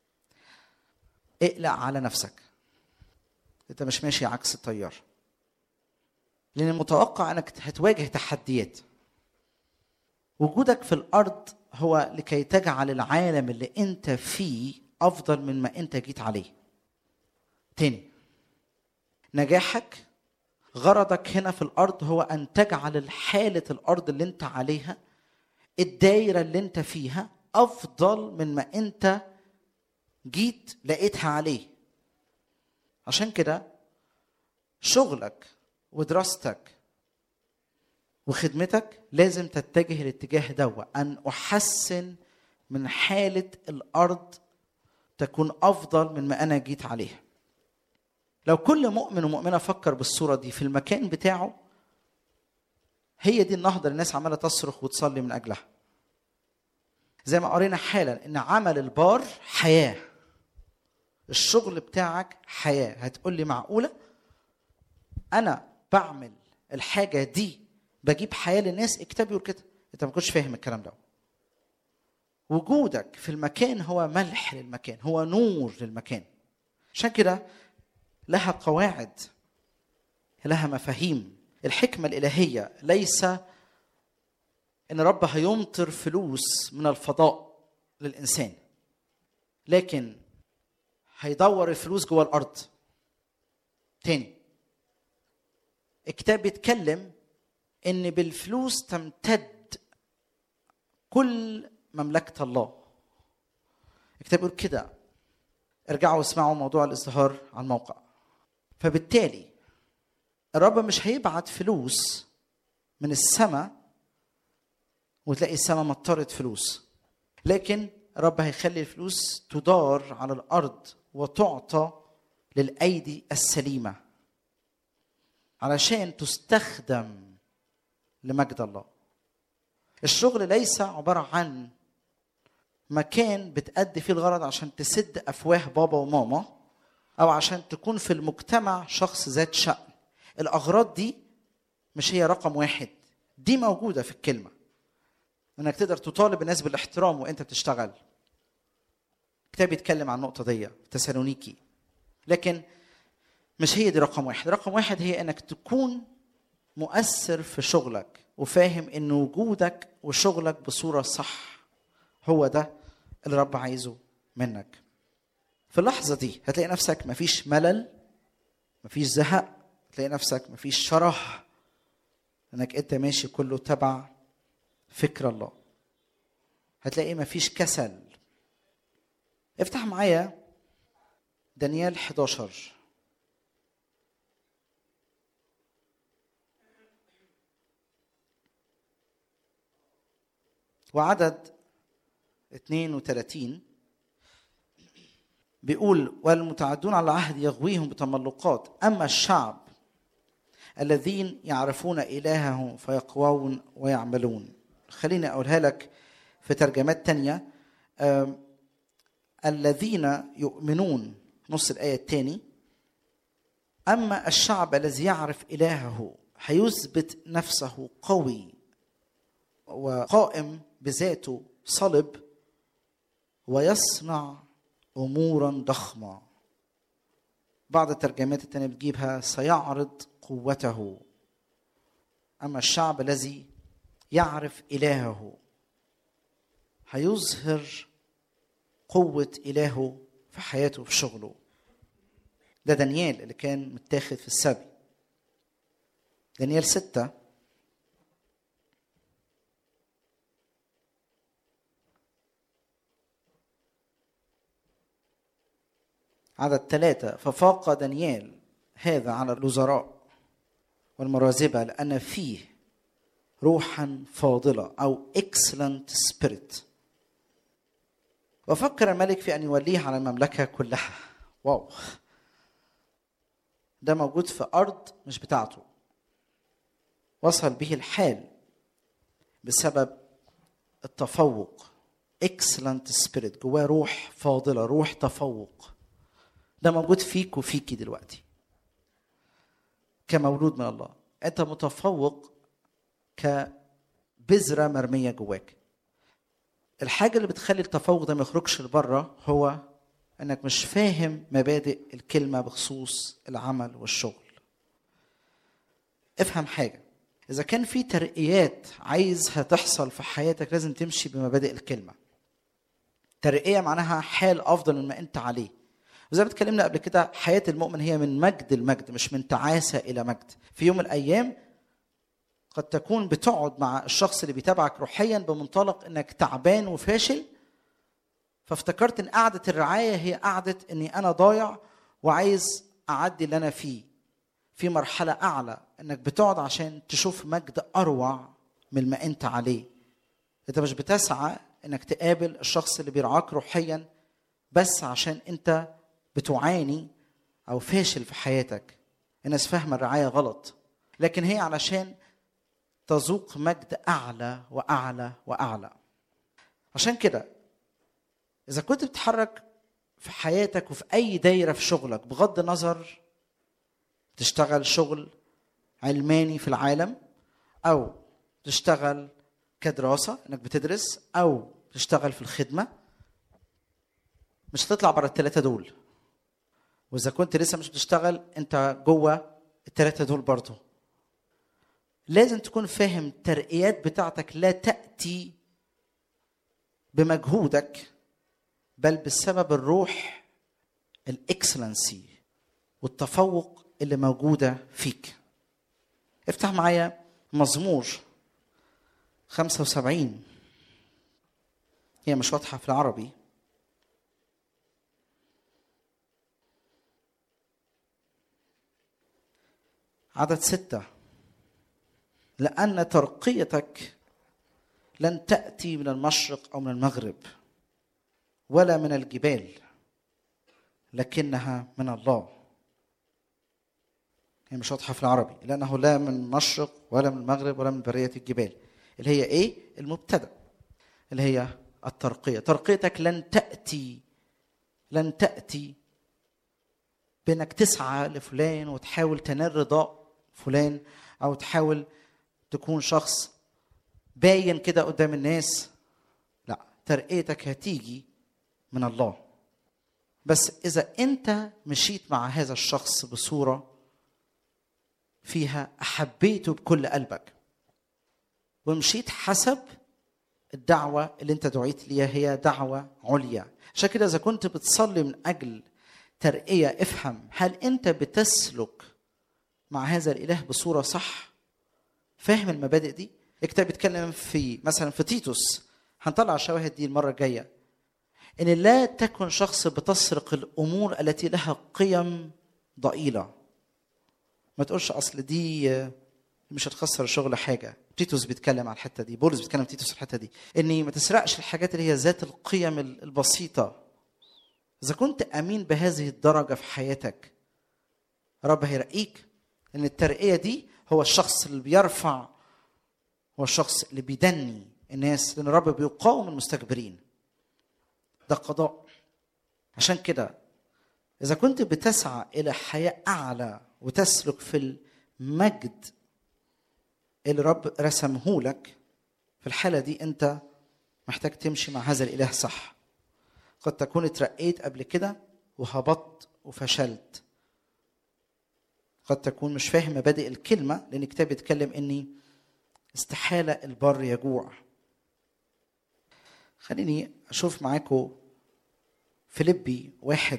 اقلق على نفسك انت مش ماشي عكس التيار لان المتوقع انك هتواجه تحديات وجودك في الارض هو لكي تجعل العالم اللي انت فيه افضل من ما انت جيت عليه تاني نجاحك غرضك هنا في الارض هو ان تجعل حاله الارض اللي انت عليها الدايره اللي انت فيها افضل من ما انت جيت لقيتها عليه عشان كده شغلك ودراستك وخدمتك لازم تتجه الاتجاه دوا ان احسن من حاله الارض تكون افضل من ما انا جيت عليها لو كل مؤمن ومؤمنه فكر بالصوره دي في المكان بتاعه هي دي النهضه اللي الناس عماله تصرخ وتصلي من اجلها زي ما قرينا حالا ان عمل البار حياه الشغل بتاعك حياه هتقول لي معقوله انا بعمل الحاجه دي بجيب حياه للناس الكتاب يقول كده انت ما كنتش فاهم الكلام ده وجودك في المكان هو ملح للمكان هو نور للمكان عشان كده لها قواعد لها مفاهيم الحكمة الإلهية ليس إن رب هيمطر فلوس من الفضاء للإنسان لكن هيدور الفلوس جوه الأرض تاني الكتاب بيتكلم إن بالفلوس تمتد كل مملكة الله الكتاب بيقول كده ارجعوا واسمعوا موضوع الازدهار على الموقع فبالتالي الرب مش هيبعت فلوس من السماء وتلاقي السماء مطرت فلوس لكن الرب هيخلي الفلوس تدار على الارض وتعطى للايدي السليمه علشان تستخدم لمجد الله الشغل ليس عباره عن مكان بتأدي فيه الغرض عشان تسد افواه بابا وماما او عشان تكون في المجتمع شخص ذات شأن الاغراض دي مش هي رقم واحد دي موجوده في الكلمه انك تقدر تطالب الناس بالاحترام وانت بتشتغل الكتاب بيتكلم عن النقطه دي في تسالونيكي لكن مش هي دي رقم واحد رقم واحد هي انك تكون مؤثر في شغلك وفاهم ان وجودك وشغلك بصوره صح هو ده اللي رب عايزه منك في اللحظه دي هتلاقي نفسك مفيش ملل مفيش زهق هتلاقي نفسك مفيش شرح انك انت ماشي كله تبع فكر الله هتلاقي مفيش كسل افتح معايا دانيال 11 وعدد 32 بيقول والمتعدون على العهد يغويهم بتملقات اما الشعب الذين يعرفون الههم فيقوون ويعملون خليني اقولها لك في ترجمات تانية الذين يؤمنون نص الايه الثاني اما الشعب الذي يعرف الهه هيثبت نفسه قوي وقائم بذاته صلب ويصنع امورا ضخمه بعض الترجمات التانية بتجيبها سيعرض قوته اما الشعب الذي يعرف الهه هيظهر قوه الهه في حياته في شغله ده دانيال اللي كان متاخد في السبي دانيال ستة عدد ثلاثة ففاق دانيال هذا على الوزراء والمرازبة لأن فيه روحا فاضلة أو excellent spirit وفكر الملك في أن يوليه على المملكة كلها واو ده موجود في أرض مش بتاعته وصل به الحال بسبب التفوق excellent spirit جواه روح فاضلة روح تفوق ده موجود فيك وفيكي دلوقتي كمولود من الله انت متفوق كبذرة مرمية جواك الحاجة اللي بتخلي التفوق ده ما يخرجش لبره هو انك مش فاهم مبادئ الكلمة بخصوص العمل والشغل افهم حاجة إذا كان في ترقيات عايزها تحصل في حياتك لازم تمشي بمبادئ الكلمة ترقية معناها حال أفضل مما أنت عليه وزي ما اتكلمنا قبل كده حياة المؤمن هي من مجد المجد مش من تعاسة إلى مجد في يوم من الأيام قد تكون بتقعد مع الشخص اللي بيتابعك روحيا بمنطلق انك تعبان وفاشل فافتكرت ان قعده الرعايه هي قعده اني انا ضايع وعايز اعدي اللي انا فيه في مرحله اعلى انك بتقعد عشان تشوف مجد اروع من ما انت عليه انت مش بتسعى انك تقابل الشخص اللي بيرعاك روحيا بس عشان انت بتعاني او فاشل في حياتك الناس فاهمه الرعايه غلط لكن هي علشان تذوق مجد اعلى واعلى واعلى عشان كده اذا كنت بتتحرك في حياتك وفي اي دايره في شغلك بغض النظر تشتغل شغل علماني في العالم او تشتغل كدراسه انك بتدرس او تشتغل في الخدمه مش هتطلع بره الثلاثه دول واذا كنت لسه مش بتشتغل انت جوه الثلاثه دول برضه لازم تكون فاهم الترقيات بتاعتك لا تاتي بمجهودك بل بسبب الروح الاكسلنسي والتفوق اللي موجوده فيك افتح معايا مزمور 75 هي مش واضحه في العربي عدد ستة لأن ترقيتك لن تأتي من المشرق أو من المغرب ولا من الجبال لكنها من الله هي مش واضحة في العربي لأنه لا من المشرق ولا من المغرب ولا من برية الجبال اللي هي إيه؟ المبتدأ اللي هي الترقية ترقيتك لن تأتي لن تأتي بأنك تسعى لفلان وتحاول تنال رضاء فلان أو تحاول تكون شخص باين كده قدام الناس لا ترقيتك هتيجي من الله بس اذا انت مشيت مع هذا الشخص بصوره فيها احبيته بكل قلبك ومشيت حسب الدعوه اللي انت دعيت ليها هي دعوه عليا عشان كده اذا كنت بتصلي من اجل ترقيه افهم هل انت بتسلك مع هذا الاله بصوره صح فاهم المبادئ دي الكتاب بيتكلم في مثلا في تيتوس هنطلع الشواهد دي المره الجايه ان لا تكن شخص بتسرق الامور التي لها قيم ضئيله ما تقولش اصل دي مش هتخسر الشغل حاجه تيتوس بيتكلم على الحته دي بولس بيتكلم تيتوس الحته دي اني ما تسرقش الحاجات اللي هي ذات القيم البسيطه اذا كنت امين بهذه الدرجه في حياتك رب هيرقيك ان الترقيه دي هو الشخص اللي بيرفع هو الشخص اللي بيدني الناس لان الرب بيقاوم المستكبرين ده قضاء عشان كده اذا كنت بتسعى الى حياه اعلى وتسلك في المجد اللي الرب رسمه لك في الحاله دي انت محتاج تمشي مع هذا الاله صح قد تكون اترقيت قبل كده وهبطت وفشلت قد تكون مش فاهم مبادئ الكلمة لأن الكتاب بيتكلم إني استحالة البر يجوع خليني أشوف معاكم فيليبي واحد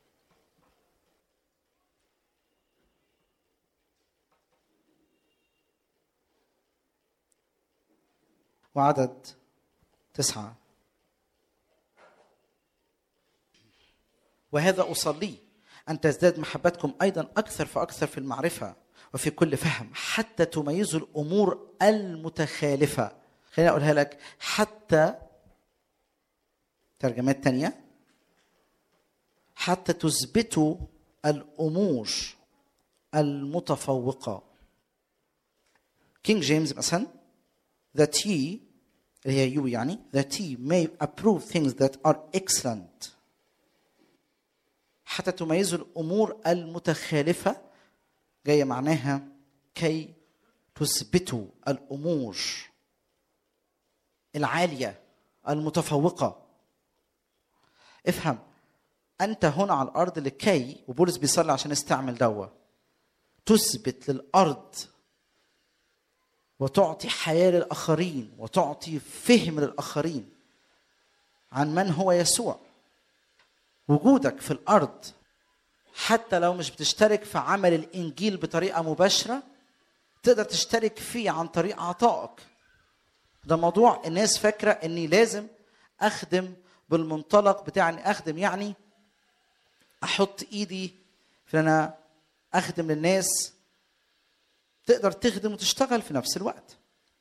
وعدد تسعة وهذا أصلي أن تزداد محبتكم أيضا أكثر فأكثر في المعرفة وفي كل فهم حتى تميزوا الأمور المتخالفة خليني أقولها لك حتى ترجمات تانية حتى تثبتوا الأمور المتفوقة كينج جيمس مثلا that he اللي هي يو يعني that he may approve things that are excellent حتى تميزوا الامور المتخالفه جايه معناها كي تثبتوا الامور العاليه المتفوقه افهم انت هنا على الارض لكي وبولس بيصلي عشان يستعمل دوا تثبت للارض وتعطي حياه للاخرين وتعطي فهم للاخرين عن من هو يسوع وجودك في الارض حتى لو مش بتشترك في عمل الانجيل بطريقه مباشره تقدر تشترك فيه عن طريق عطائك ده موضوع الناس فاكره اني لازم اخدم بالمنطلق بتاع اني اخدم يعني احط ايدي في ان انا اخدم للناس تقدر تخدم وتشتغل في نفس الوقت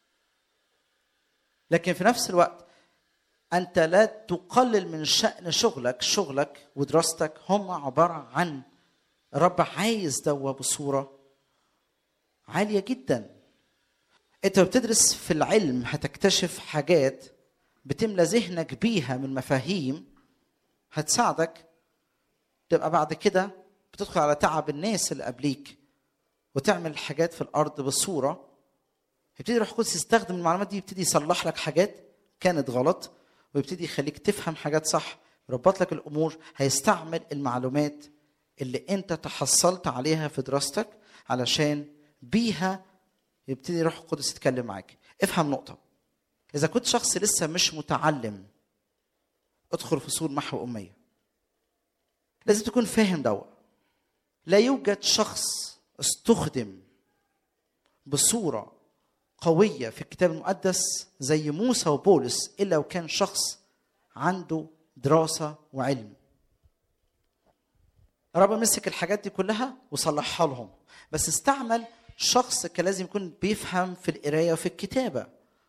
لكن في نفس الوقت انت لا تقلل من شان شغلك شغلك ودراستك هم عباره عن الرب عايز دوا بصوره عاليه جدا انت بتدرس في العلم هتكتشف حاجات بتملى ذهنك بيها من مفاهيم هتساعدك تبقى بعد كده بتدخل على تعب الناس اللي قبليك وتعمل حاجات في الارض بصوره يبتدي روح القدس يستخدم المعلومات دي يبتدي يصلح لك حاجات كانت غلط ويبتدي يخليك تفهم حاجات صح يربط لك الامور هيستعمل المعلومات اللي انت تحصلت عليها في دراستك علشان بيها يبتدي روح القدس يتكلم معاك افهم نقطه اذا كنت شخص لسه مش متعلم ادخل فصول محو اميه لازم تكون فاهم دوا لا يوجد شخص استخدم بصوره قويه في الكتاب المقدس زي موسى وبولس الا وكان شخص عنده دراسه وعلم رب مسك الحاجات دي كلها وصلحها لهم بس استعمل شخص كان لازم يكون بيفهم في القرايه وفي الكتابه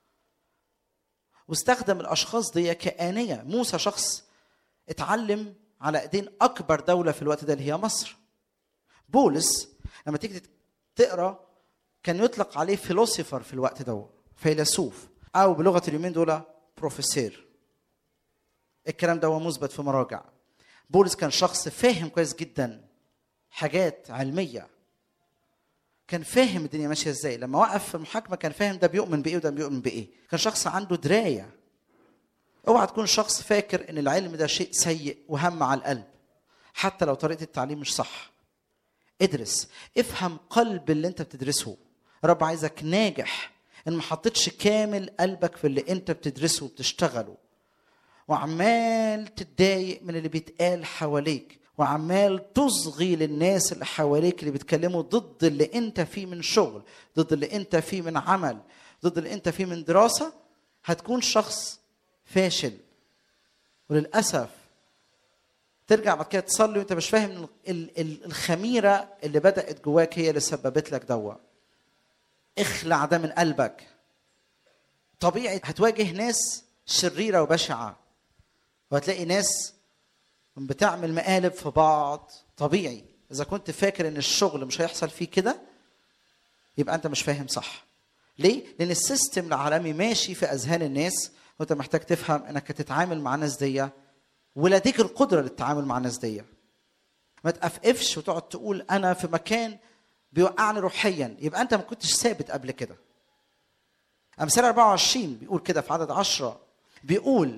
واستخدم الاشخاص دي كآنية موسى شخص اتعلم على ايدين اكبر دوله في الوقت ده اللي هي مصر بولس لما تيجي تقرا كان يطلق عليه فيلوسيفر في الوقت ده فيلسوف او بلغه اليومين دول بروفيسور الكلام ده هو مثبت في مراجع بولس كان شخص فاهم كويس جدا حاجات علميه كان فاهم الدنيا ماشيه ازاي لما وقف في المحاكمه كان فاهم ده بيؤمن بايه وده بيؤمن بايه كان شخص عنده درايه اوعى تكون شخص فاكر ان العلم ده شيء سيء وهم على القلب حتى لو طريقه التعليم مش صح ادرس افهم قلب اللي انت بتدرسه رب عايزك ناجح ان ما حطيتش كامل قلبك في اللي انت بتدرسه وبتشتغله وعمال تتضايق من اللي بيتقال حواليك وعمال تصغي للناس اللي حواليك اللي بيتكلموا ضد اللي انت فيه من شغل ضد اللي انت فيه من عمل ضد اللي انت فيه من دراسة هتكون شخص فاشل وللأسف ترجع بعد كده تصلي وانت مش فاهم الخميرة اللي بدأت جواك هي اللي سببت لك دوا اخلع ده من قلبك طبيعي هتواجه ناس شريرة وبشعة وهتلاقي ناس بتعمل مقالب في بعض طبيعي اذا كنت فاكر ان الشغل مش هيحصل فيه كده يبقى انت مش فاهم صح ليه لان السيستم العالمي ماشي في اذهان الناس وانت محتاج تفهم انك تتعامل مع الناس دي ولديك القدره للتعامل مع الناس دي ما تقفقفش وتقعد تقول انا في مكان بيوقعني روحيا يبقى انت ما كنتش ثابت قبل كده امثال 24 بيقول كده في عدد 10 بيقول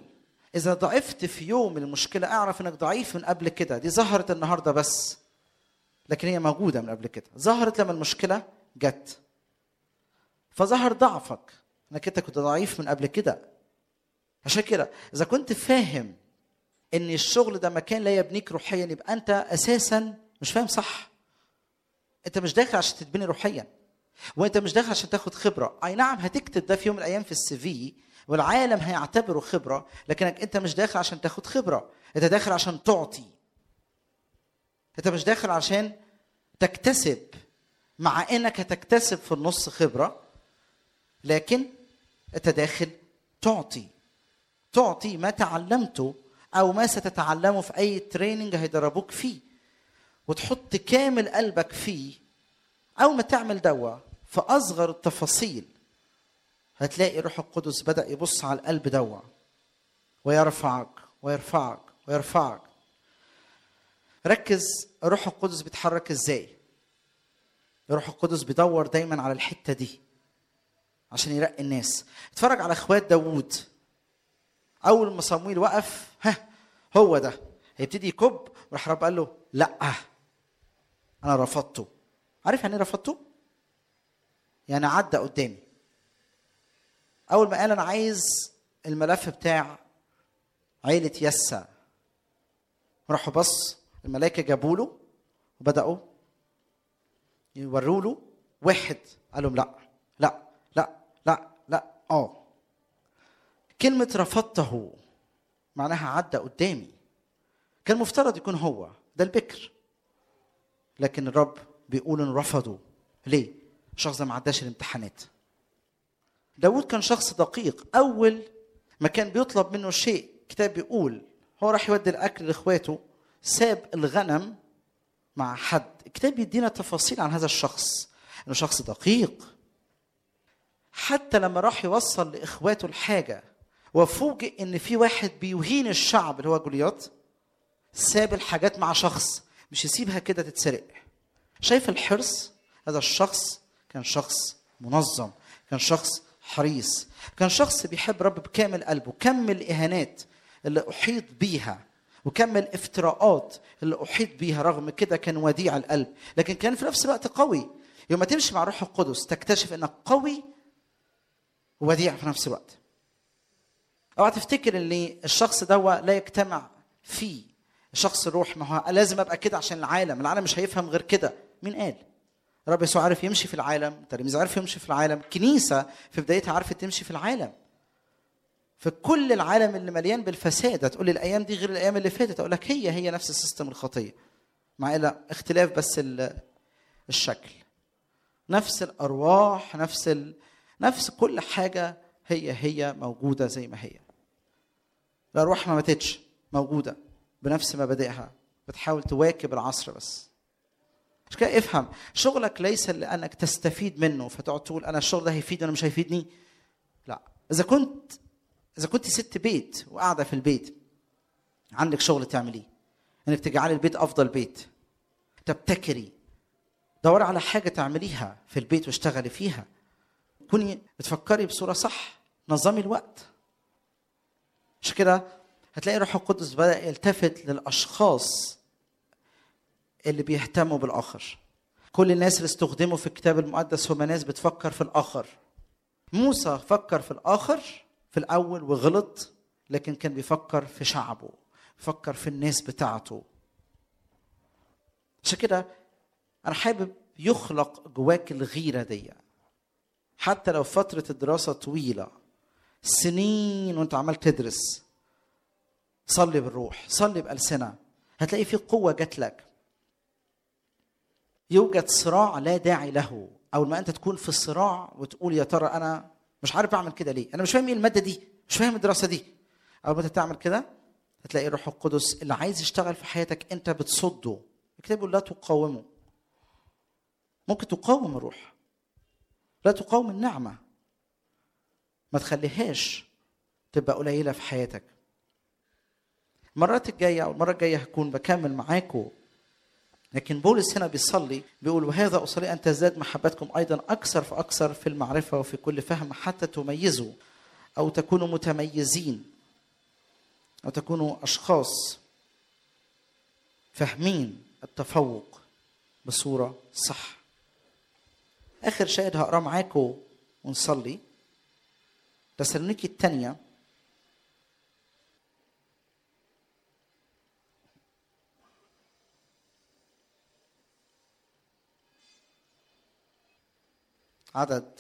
اذا ضعفت في يوم من المشكله اعرف انك ضعيف من قبل كده دي ظهرت النهارده بس لكن هي موجوده من قبل كده ظهرت لما المشكله جت فظهر ضعفك انك انت كنت ضعيف من قبل كده عشان كده اذا كنت فاهم ان الشغل ده مكان لا يبنيك روحيا يبقى انت اساسا مش فاهم صح انت مش داخل عشان تتبني روحيا وانت مش داخل عشان تاخد خبره اي نعم هتكتب ده في يوم من الايام في السي في والعالم هيعتبره خبره لكنك انت مش داخل عشان تاخد خبره انت داخل عشان تعطي انت مش داخل عشان تكتسب مع انك هتكتسب في النص خبره لكن انت داخل تعطي تعطي ما تعلمته او ما ستتعلمه في اي تريننج هيدربوك فيه وتحط كامل قلبك فيه اول ما تعمل دوا في اصغر التفاصيل هتلاقي روح القدس بدا يبص على القلب دوا ويرفعك ويرفعك ويرفعك ركز روح القدس بيتحرك ازاي روح القدس بيدور دايما على الحته دي عشان يرقي الناس اتفرج على اخوات داوود اول ما صمويل وقف ها هو ده هيبتدي يكب وراح رب قال له لا انا رفضته عارف يعني ايه رفضته يعني عدى قدامي اول ما قال انا عايز الملف بتاع عيلة يسا راحوا بص الملائكة جابوا له وبدأوا يوروا له واحد قال لهم لا لا لا لا لا اه كلمة رفضته معناها عدى قدامي كان مفترض يكون هو ده البكر لكن الرب بيقول ان رفضوا ليه؟ الشخص ده ما عداش الامتحانات داود كان شخص دقيق اول ما كان بيطلب منه شيء كتاب بيقول هو راح يودي الاكل لاخواته ساب الغنم مع حد الكتاب بيدينا تفاصيل عن هذا الشخص انه شخص دقيق حتى لما راح يوصل لاخواته الحاجه وفوجئ ان في واحد بيهين الشعب اللي هو جولياط ساب الحاجات مع شخص مش يسيبها كده تتسرق شايف الحرص هذا الشخص كان شخص منظم كان شخص حريص كان شخص بيحب رب بكامل قلبه كم الاهانات اللي احيط بيها وكم الافتراءات اللي احيط بيها رغم كده كان وديع القلب لكن كان في نفس الوقت قوي يوم ما تمشي مع روح القدس تكتشف انك قوي ووديع في نفس الوقت اوعى تفتكر ان الشخص ده لا يجتمع فيه شخص الروح ما هو لازم ابقى كده عشان العالم العالم مش هيفهم غير كده مين قال رب يسوع عارف يمشي في العالم التلاميذ عارف يمشي في العالم كنيسة في بدايتها عرفت تمشي في العالم في كل العالم اللي مليان بالفساد هتقول لي الايام دي غير الايام اللي فاتت اقول لك هي هي نفس السيستم الخطيه مع إلا اختلاف بس الشكل نفس الارواح نفس ال... نفس كل حاجه هي هي موجوده زي ما هي الارواح ما ماتتش موجوده بنفس مبادئها بتحاول تواكب العصر بس مش كده افهم شغلك ليس لانك تستفيد منه فتقعد تقول انا الشغل ده هيفيدني ولا مش هيفيدني لا اذا كنت اذا كنت ست بيت وقاعده في البيت عندك شغل تعمليه انك تجعلي البيت افضل بيت تبتكري دوري على حاجه تعمليها في البيت واشتغلي فيها كوني بتفكري بصوره صح نظمي الوقت عشان كده هتلاقي روح القدس بدا يلتفت للاشخاص اللي بيهتموا بالاخر كل الناس اللي استخدموا في الكتاب المقدس هم ناس بتفكر في الاخر موسى فكر في الاخر في الاول وغلط لكن كان بيفكر في شعبه فكر في الناس بتاعته عشان كده انا حابب يخلق جواك الغيره دي حتى لو فتره الدراسه طويله سنين وانت عمال تدرس صلي بالروح صلي بألسنة هتلاقي في قوة جات لك يوجد صراع لا داعي له أول ما أنت تكون في صراع وتقول يا ترى أنا مش عارف أعمل كده ليه أنا مش فاهم إيه المادة دي مش فاهم الدراسة دي أول ما أنت تعمل كده هتلاقي الروح القدس اللي عايز يشتغل في حياتك أنت بتصده الكتاب يقول لا تقاومه ممكن تقاوم الروح لا تقاوم النعمة ما تخليهاش تبقى قليلة في حياتك المرات الجايه او المره الجايه هكون بكمل معاكم لكن بولس هنا بيصلي بيقول وهذا اصلي ان تزداد محبتكم ايضا اكثر فاكثر في المعرفه وفي كل فهم حتى تميزوا او تكونوا متميزين أو تكونوا أشخاص فاهمين التفوق بصورة صح آخر شاهد هقراه معاكم ونصلي تسالونيكي الثانية عدد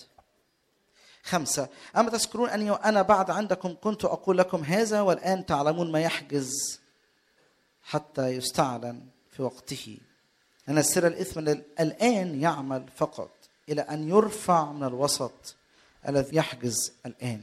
خمسة أما تذكرون أني وأنا بعد عندكم كنت أقول لكم هذا والآن تعلمون ما يحجز حتى يستعلن في وقته أن السر الإثم الآن يعمل فقط إلى أن يرفع من الوسط الذي يحجز الآن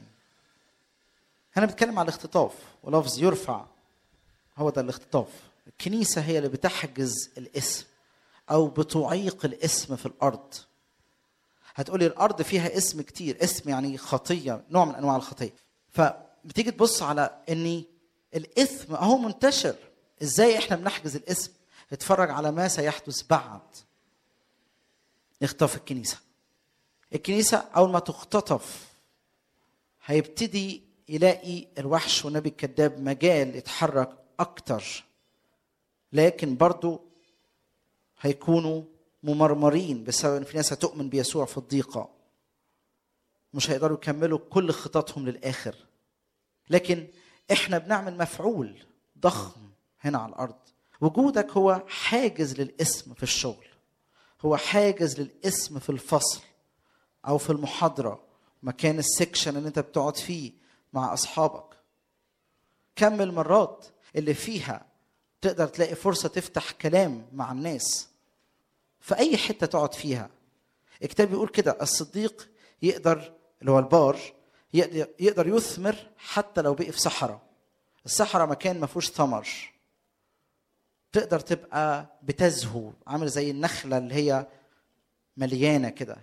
هنا بتكلم على الاختطاف ولفظ يرفع هو ده الاختطاف الكنيسة هي اللي بتحجز الاسم أو بتعيق الاسم في الأرض هتقولي الأرض فيها اسم كتير اسم يعني خطية نوع من أنواع الخطية فبتيجي تبص على أن الإثم أهو منتشر إزاي إحنا بنحجز الاسم اتفرج على ما سيحدث بعد اختطاف الكنيسة الكنيسة أول ما تختطف هيبتدي يلاقي الوحش والنبي الكذاب مجال يتحرك أكتر لكن برضو هيكونوا ممرمرين بسبب ان في ناس هتؤمن بيسوع في الضيقه مش هيقدروا يكملوا كل خططهم للاخر لكن احنا بنعمل مفعول ضخم هنا على الارض وجودك هو حاجز للاسم في الشغل هو حاجز للاسم في الفصل او في المحاضره مكان السكشن اللي انت بتقعد فيه مع اصحابك كم المرات اللي فيها تقدر تلاقي فرصه تفتح كلام مع الناس في اي حته تقعد فيها الكتاب بيقول كده الصديق يقدر اللي هو البار يقدر يثمر حتى لو بقي في صحراء الصحراء مكان ما فيهوش ثمر تقدر تبقى بتزهو عامل زي النخله اللي هي مليانه كده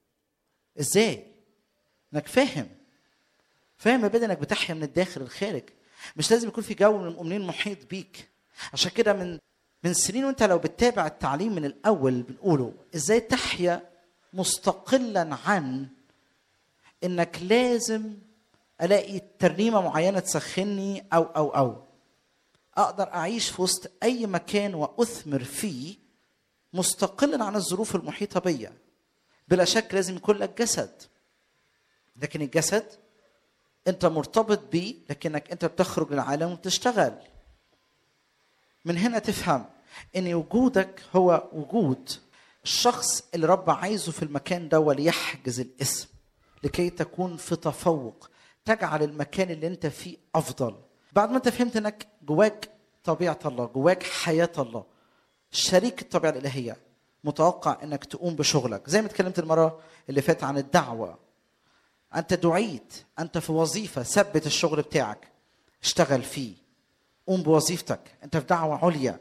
ازاي انك فاهم فاهم بدل انك بتحيا من الداخل الخارج مش لازم يكون في جو من المؤمنين محيط بيك عشان كده من من سنين وانت لو بتتابع التعليم من الاول بنقوله ازاي تحيا مستقلا عن انك لازم الاقي ترنيمه معينه تسخني او او او اقدر اعيش في وسط اي مكان واثمر فيه مستقلا عن الظروف المحيطه بيا بلا شك لازم يكون لك جسد لكن الجسد انت مرتبط بيه لكنك انت بتخرج للعالم وبتشتغل من هنا تفهم ان وجودك هو وجود الشخص اللي رب عايزه في المكان ده وليحجز الاسم لكي تكون في تفوق تجعل المكان اللي انت فيه افضل بعد ما انت فهمت انك جواك طبيعه الله جواك حياه الله شريك الطبيعه الالهيه متوقع انك تقوم بشغلك زي ما اتكلمت المره اللي فاتت عن الدعوه انت دعيت انت في وظيفه ثبت الشغل بتاعك اشتغل فيه قوم بوظيفتك انت في دعوه عليا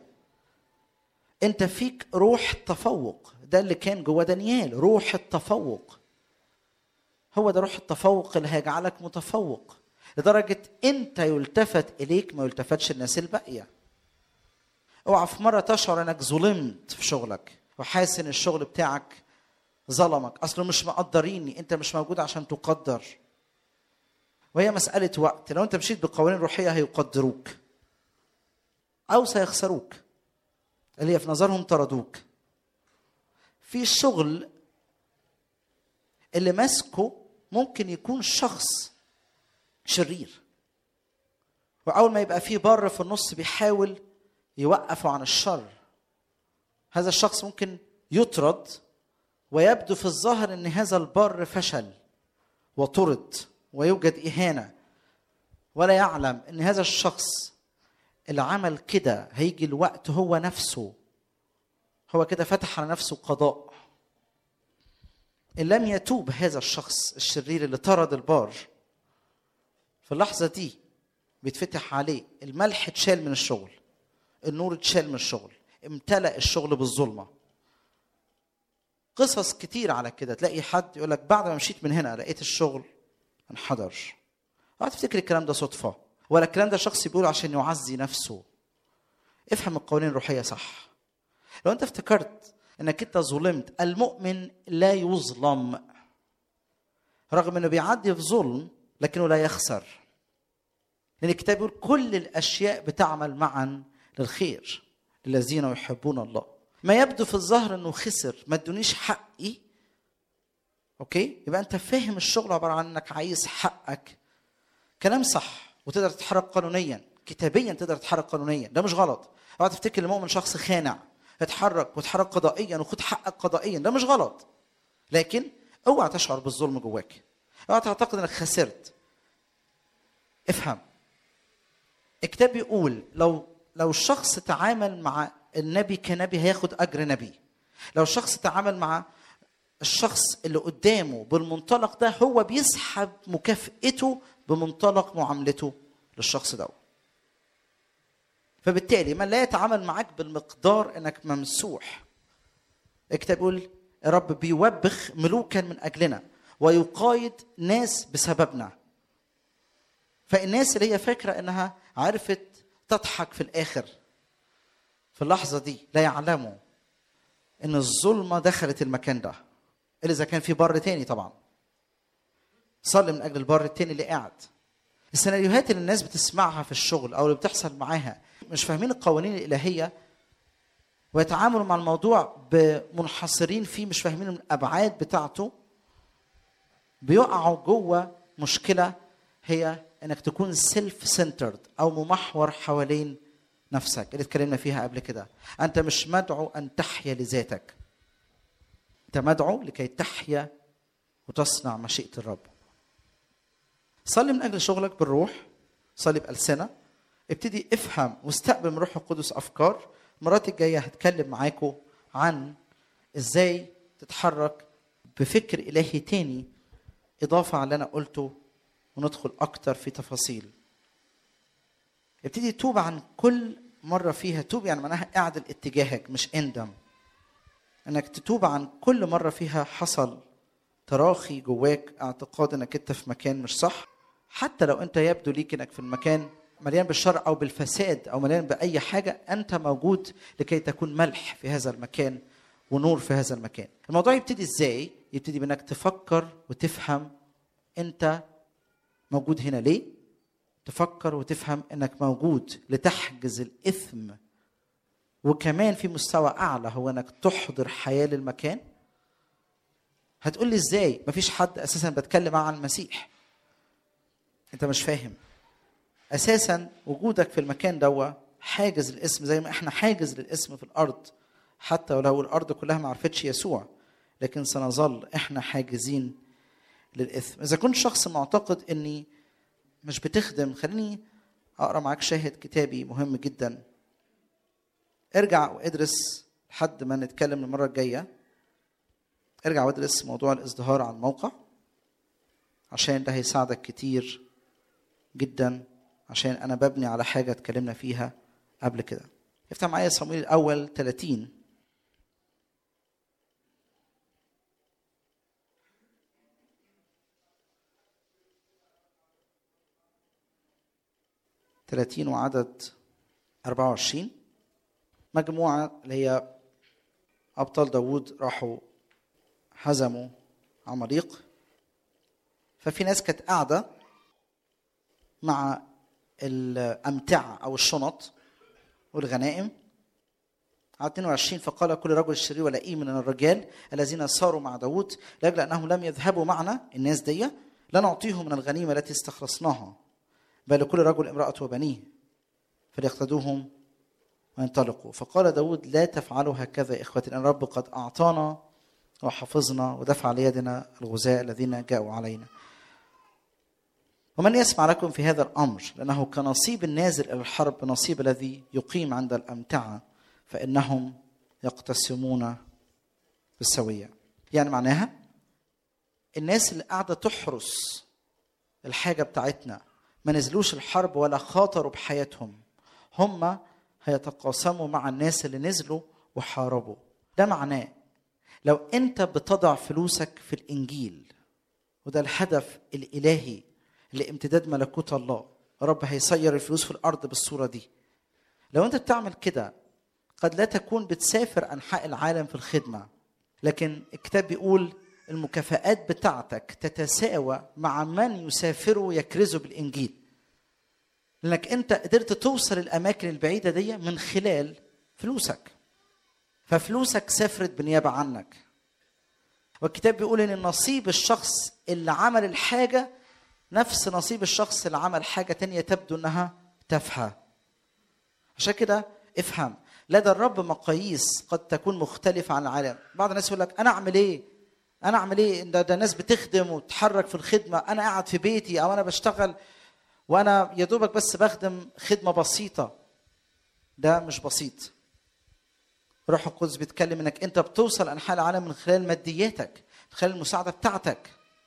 انت فيك روح تفوق ده اللي كان جوه دانيال روح التفوق هو ده روح التفوق اللي هيجعلك متفوق لدرجة انت يلتفت اليك ما يلتفتش الناس الباقية اوعى في مرة تشعر انك ظلمت في شغلك وحاسس ان الشغل بتاعك ظلمك اصله مش مقدريني انت مش موجود عشان تقدر وهي مسألة وقت لو انت مشيت بقوانين روحية هيقدروك او سيخسروك اللي هي في نظرهم طردوك في الشغل اللي ماسكه ممكن يكون شخص شرير واول ما يبقى فيه بر في النص بيحاول يوقفه عن الشر هذا الشخص ممكن يطرد ويبدو في الظاهر ان هذا البر فشل وطرد ويوجد اهانه ولا يعلم ان هذا الشخص اللي عمل كده هيجي الوقت هو نفسه هو كده فتح على نفسه قضاء ان لم يتوب هذا الشخص الشرير اللي طرد البار في اللحظه دي بيتفتح عليه الملح اتشال من الشغل النور اتشال من الشغل امتلأ الشغل بالظلمه قصص كتير على كده تلاقي حد يقول لك بعد ما مشيت من هنا لقيت الشغل انحدر اوعى تفتكر الكلام ده صدفه ولا الكلام ده شخص بيقوله عشان يعزي نفسه افهم القوانين الروحيه صح لو انت افتكرت انك انت ظلمت المؤمن لا يظلم رغم انه بيعدي في ظلم لكنه لا يخسر لان الكتاب يقول كل الاشياء بتعمل معا للخير للذين يحبون الله ما يبدو في الظاهر انه خسر ما ادونيش حقي اوكي يبقى انت فاهم الشغل عباره عن انك عايز حقك كلام صح وتقدر تتحرك قانونيا كتابيا تقدر تتحرك قانونيا ده مش غلط اوعى تفتكر المؤمن شخص خانع اتحرك واتحرك قضائيا وخد حقك قضائيا ده مش غلط لكن اوعى تشعر بالظلم جواك اوعى تعتقد انك خسرت افهم الكتاب بيقول لو لو الشخص تعامل مع النبي كنبي هياخد اجر نبي لو الشخص تعامل مع الشخص اللي قدامه بالمنطلق ده هو بيسحب مكافئته بمنطلق معاملته للشخص ده فبالتالي من لا يتعامل معاك بالمقدار انك ممسوح الكتاب يقول الرب بيوبخ ملوكا من اجلنا ويقايد ناس بسببنا فالناس اللي هي فاكره انها عرفت تضحك في الاخر في اللحظه دي لا يعلموا ان الظلمه دخلت المكان ده الا اذا كان في بر تاني طبعا صلي من اجل البر التاني اللي قاعد السيناريوهات اللي الناس بتسمعها في الشغل او اللي بتحصل معاها مش فاهمين القوانين الالهيه ويتعاملوا مع الموضوع بمنحصرين فيه مش فاهمين الابعاد بتاعته بيقعوا جوه مشكله هي انك تكون سيلف سنترد او ممحور حوالين نفسك اللي اتكلمنا فيها قبل كده انت مش مدعو ان تحيا لذاتك انت مدعو لكي تحيا وتصنع مشيئه الرب صلي من اجل شغلك بالروح صلي بالسنه ابتدي افهم واستقبل من روح القدس افكار المرات الجايه هتكلم معاكم عن ازاي تتحرك بفكر الهي تاني اضافه على اللي انا قلته وندخل اكتر في تفاصيل ابتدي توب عن كل مره فيها توب يعني معناها اعدل اتجاهك مش اندم انك تتوب عن كل مره فيها حصل تراخي جواك اعتقاد انك انت في مكان مش صح حتى لو انت يبدو ليك انك في المكان مليان بالشر او بالفساد او مليان باي حاجه انت موجود لكي تكون ملح في هذا المكان ونور في هذا المكان الموضوع يبتدي ازاي يبتدي بانك تفكر وتفهم انت موجود هنا ليه تفكر وتفهم انك موجود لتحجز الاثم وكمان في مستوى اعلى هو انك تحضر حياه للمكان هتقول لي ازاي مفيش حد اساسا بتكلم عن المسيح انت مش فاهم اساسا وجودك في المكان دوا حاجز للاسم زي ما احنا حاجز للاسم في الارض حتى ولو الارض كلها ما عرفتش يسوع لكن سنظل احنا حاجزين للاثم اذا كنت شخص معتقد اني مش بتخدم خليني اقرا معاك شاهد كتابي مهم جدا ارجع وادرس لحد ما نتكلم المره الجايه ارجع وادرس موضوع الازدهار على الموقع عشان ده هيساعدك كتير جدا عشان انا ببني على حاجه اتكلمنا فيها قبل كده افتح معايا صمويل الاول 30 30 وعدد 24 مجموعة اللي هي أبطال داوود راحوا هزموا عماليق ففي ناس كانت قاعدة مع الأمتعة أو الشنط والغنائم على 22 فقال كل رجل شرير ولئيم من الرجال الذين ساروا مع داود لأجل أنهم لم يذهبوا معنا الناس دي لا نعطيهم من الغنيمة التي استخلصناها بل لكل رجل امرأة وبنيه فليقتدوهم وينطلقوا فقال داود لا تفعلوا هكذا يا إخوتي لأن الرب قد أعطانا وحفظنا ودفع ليدنا الغزاة الذين جاءوا علينا ومن يسمع لكم في هذا الأمر لأنه كنصيب النازل إلى الحرب نصيب الذي يقيم عند الأمتعة فإنهم يقتسمون بالسوية يعني معناها الناس اللي قاعدة تحرس الحاجة بتاعتنا ما نزلوش الحرب ولا خاطروا بحياتهم هم هيتقاسموا مع الناس اللي نزلوا وحاربوا ده معناه لو انت بتضع فلوسك في الانجيل وده الهدف الالهي لامتداد ملكوت الله رب هيسير الفلوس في الارض بالصوره دي لو انت بتعمل كده قد لا تكون بتسافر انحاء العالم في الخدمه لكن الكتاب بيقول المكافآت بتاعتك تتساوى مع من يسافروا يكرزوا بالإنجيل لانك انت قدرت توصل الاماكن البعيده دي من خلال فلوسك ففلوسك سافرت بالنيابه عنك والكتاب بيقول ان نصيب الشخص اللي عمل الحاجه نفس نصيب الشخص اللي عمل حاجه تانية تبدو انها تافهه عشان كده افهم لدى الرب مقاييس قد تكون مختلفة عن العالم بعض الناس يقول لك أنا أعمل إيه أنا أعمل إيه ده, ده ناس بتخدم وتتحرك في الخدمة أنا قاعد في بيتي أو أنا بشتغل وأنا يا دوبك بس بخدم خدمة بسيطة ده مش بسيط روح القدس بيتكلم انك انت بتوصل انحاء العالم من خلال مادياتك من خلال المساعده بتاعتك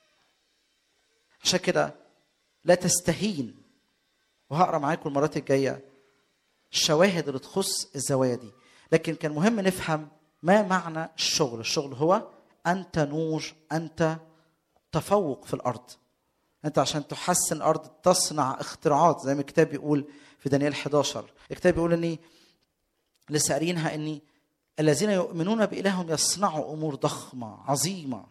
عشان كده لا تستهين وهقرا معاكم المرات الجايه الشواهد اللي تخص الزوايا دي لكن كان مهم نفهم ما معنى الشغل الشغل هو انت نور انت تفوق في الارض انت عشان تحسن الارض تصنع اختراعات زي ما الكتاب بيقول في دانيال 11 الكتاب بيقول اني لسه قارينها اني الذين يؤمنون بإلههم يصنعوا أمور ضخمة عظيمة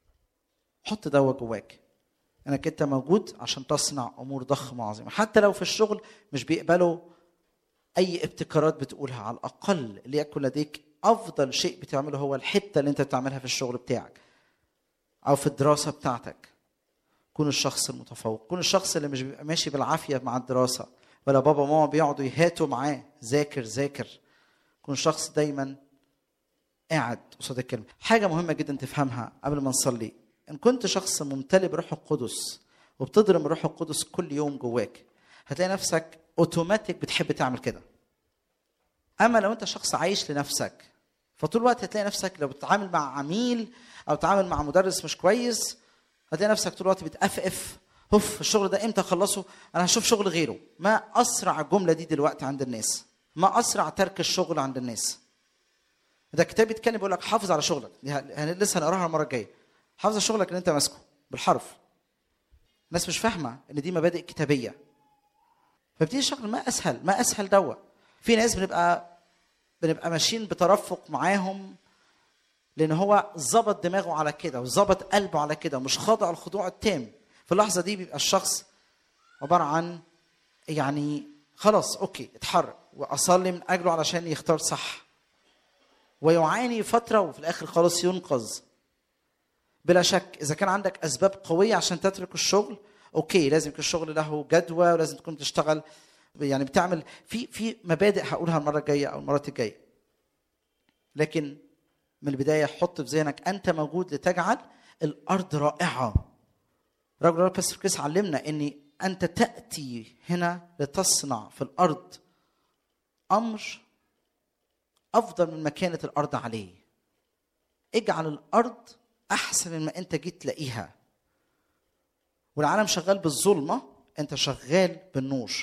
حط دوا جواك انك انت موجود عشان تصنع امور ضخمه عظيمه حتى لو في الشغل مش بيقبلوا اي ابتكارات بتقولها على الاقل ليكن لديك افضل شيء بتعمله هو الحته اللي انت بتعملها في الشغل بتاعك او في الدراسه بتاعتك كون الشخص المتفوق كون الشخص اللي مش بيبقى ماشي بالعافيه مع الدراسه ولا بابا وماما بيقعدوا يهاتوا معاه ذاكر ذاكر كون شخص دايما قاعد قصاد الكلمه حاجه مهمه جدا تفهمها قبل ما نصلي ان كنت شخص ممتلئ بروح القدس وبتضرم روح القدس كل يوم جواك هتلاقي نفسك اوتوماتيك بتحب تعمل كده اما لو انت شخص عايش لنفسك فطول الوقت هتلاقي نفسك لو بتتعامل مع عميل او بتتعامل مع مدرس مش كويس هتلاقي نفسك طول الوقت بتقفقف هف الشغل ده امتى اخلصه انا هشوف شغل غيره ما اسرع الجمله دي دلوقتي عند الناس ما اسرع ترك الشغل عند الناس ده الكتاب بيتكلم بيقول لك حافظ على شغلك دي ه- لسه هنقراها المره الجايه حافظ على شغلك اللي انت ماسكه بالحرف الناس مش فاهمه ان دي مبادئ كتابيه فبتيجي الشغل ما اسهل ما اسهل دوا في ناس بنبقى بنبقى ماشيين بترفق معاهم لان هو ظبط دماغه على كده وظبط قلبه على كده ومش خاضع الخضوع التام في اللحظه دي بيبقى الشخص عباره عن يعني خلاص اوكي اتحرك واصلي من اجله علشان يختار صح ويعاني فتره وفي الاخر خلاص ينقذ بلا شك اذا كان عندك اسباب قويه عشان تترك الشغل اوكي لازم يكون الشغل له جدوى ولازم تكون بتشتغل يعني بتعمل في في مبادئ هقولها المره الجايه او المرات الجايه لكن من البدايه حط في ذهنك انت موجود لتجعل الارض رائعه رجل الله باستر كريس علمنا ان انت تاتي هنا لتصنع في الارض امر افضل من مكانه الارض عليه اجعل الارض احسن من ما انت جيت تلاقيها والعالم شغال بالظلمه انت شغال بالنور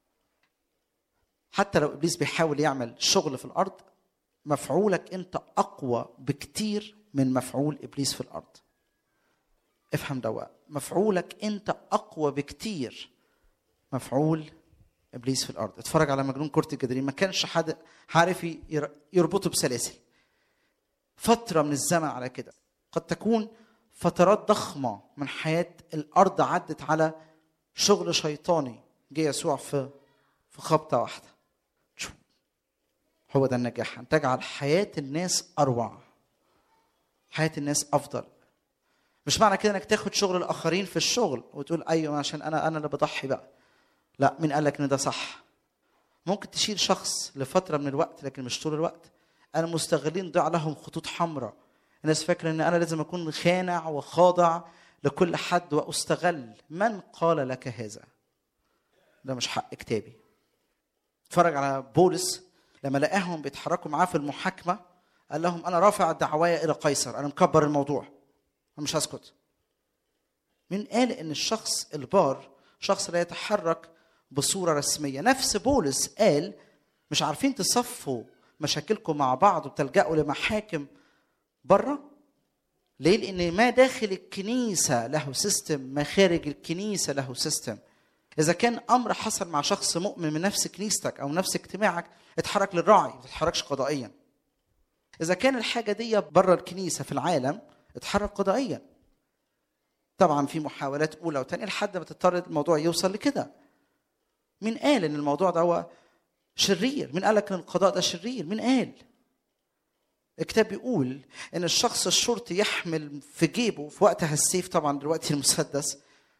حتى لو ابليس بيحاول يعمل شغل في الارض مفعولك انت اقوى بكتير من مفعول ابليس في الارض افهم ده مفعولك انت اقوى بكتير مفعول ابليس في الارض اتفرج على مجنون كرة الجدرين ما كانش حد عارف ير- يربطه بسلاسل فترة من الزمن على كده قد تكون فترات ضخمة من حياة الأرض عدت على شغل شيطاني جه يسوع في في خبطة واحدة شو. هو ده النجاح أن تجعل حياة الناس أروع حياة الناس أفضل مش معنى كده انك تاخد شغل الاخرين في الشغل وتقول ايوه عشان انا انا اللي بضحي بقى لا مين قال لك ان ده صح ممكن تشيل شخص لفتره من الوقت لكن مش طول الوقت انا مستغلين ضيع لهم خطوط حمراء الناس فاكره ان انا لازم اكون خانع وخاضع لكل حد واستغل من قال لك هذا ده مش حق كتابي اتفرج على بولس لما لقاهم بيتحركوا معاه في المحاكمه قال لهم انا رافع دعوايا الى قيصر انا مكبر الموضوع انا مش هسكت مين قال ان الشخص البار شخص لا يتحرك بصوره رسميه نفس بولس قال مش عارفين تصفوا مشاكلكم مع بعض وتلجأوا لمحاكم بره ليه لان ما داخل الكنيسه له سيستم ما خارج الكنيسه له سيستم اذا كان امر حصل مع شخص مؤمن من نفس كنيستك او نفس اجتماعك اتحرك للراعي ما تتحركش قضائيا اذا كان الحاجه دي بره الكنيسه في العالم اتحرك قضائيا طبعا في محاولات اولى وثانيه لحد ما تضطر الموضوع يوصل لكده مين قال ان الموضوع ده هو شرير مين قال لك ان القضاء ده شرير مين قال الكتاب بيقول ان الشخص الشرطي يحمل في جيبه في وقتها السيف طبعا دلوقتي المسدس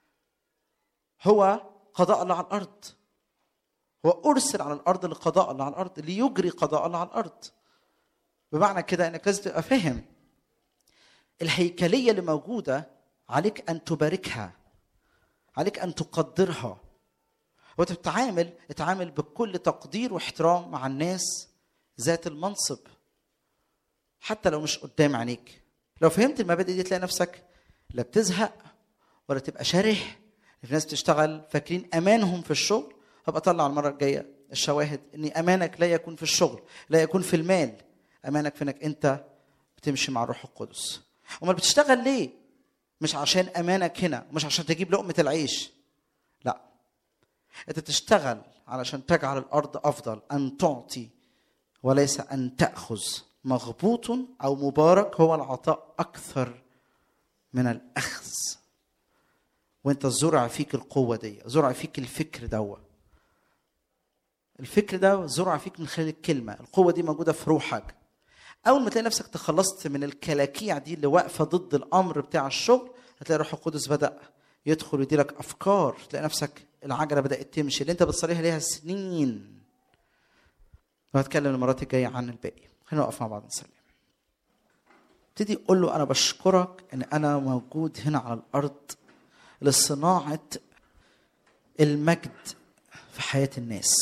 هو قضاء الله على الارض هو ارسل على الارض لقضاء الله على الارض ليجري قضاء الله على الارض بمعنى كده انك لازم تبقى فاهم الهيكليه اللي موجوده عليك ان تباركها عليك ان تقدرها وانت بتتعامل اتعامل بكل تقدير واحترام مع الناس ذات المنصب حتى لو مش قدام عينيك لو فهمت المبادئ دي تلاقي نفسك لا بتزهق ولا تبقى شره في ناس بتشتغل فاكرين امانهم في الشغل هبقى اطلع المره الجايه الشواهد ان امانك لا يكون في الشغل لا يكون في المال امانك في انك انت بتمشي مع الروح القدس امال بتشتغل ليه مش عشان امانك هنا مش عشان تجيب لقمه العيش لا انت تشتغل علشان تجعل الارض افضل ان تعطي وليس ان تاخذ مغبوط او مبارك هو العطاء اكثر من الاخذ وانت زرع فيك القوه دي زرع فيك الفكر دوا الفكر ده زرع فيك من خلال الكلمه القوه دي موجوده في روحك اول ما تلاقي نفسك تخلصت من الكلاكيع دي اللي واقفه ضد الامر بتاع الشغل هتلاقي الروح القدس بدا يدخل ويديلك افكار تلاقي نفسك العجله بدات تمشي اللي انت بتصليها ليها سنين وهتكلم المرات الجايه عن الباقي خلينا نقف مع بعض نسلم ابتدي قول له انا بشكرك ان انا موجود هنا على الارض لصناعه المجد في حياه الناس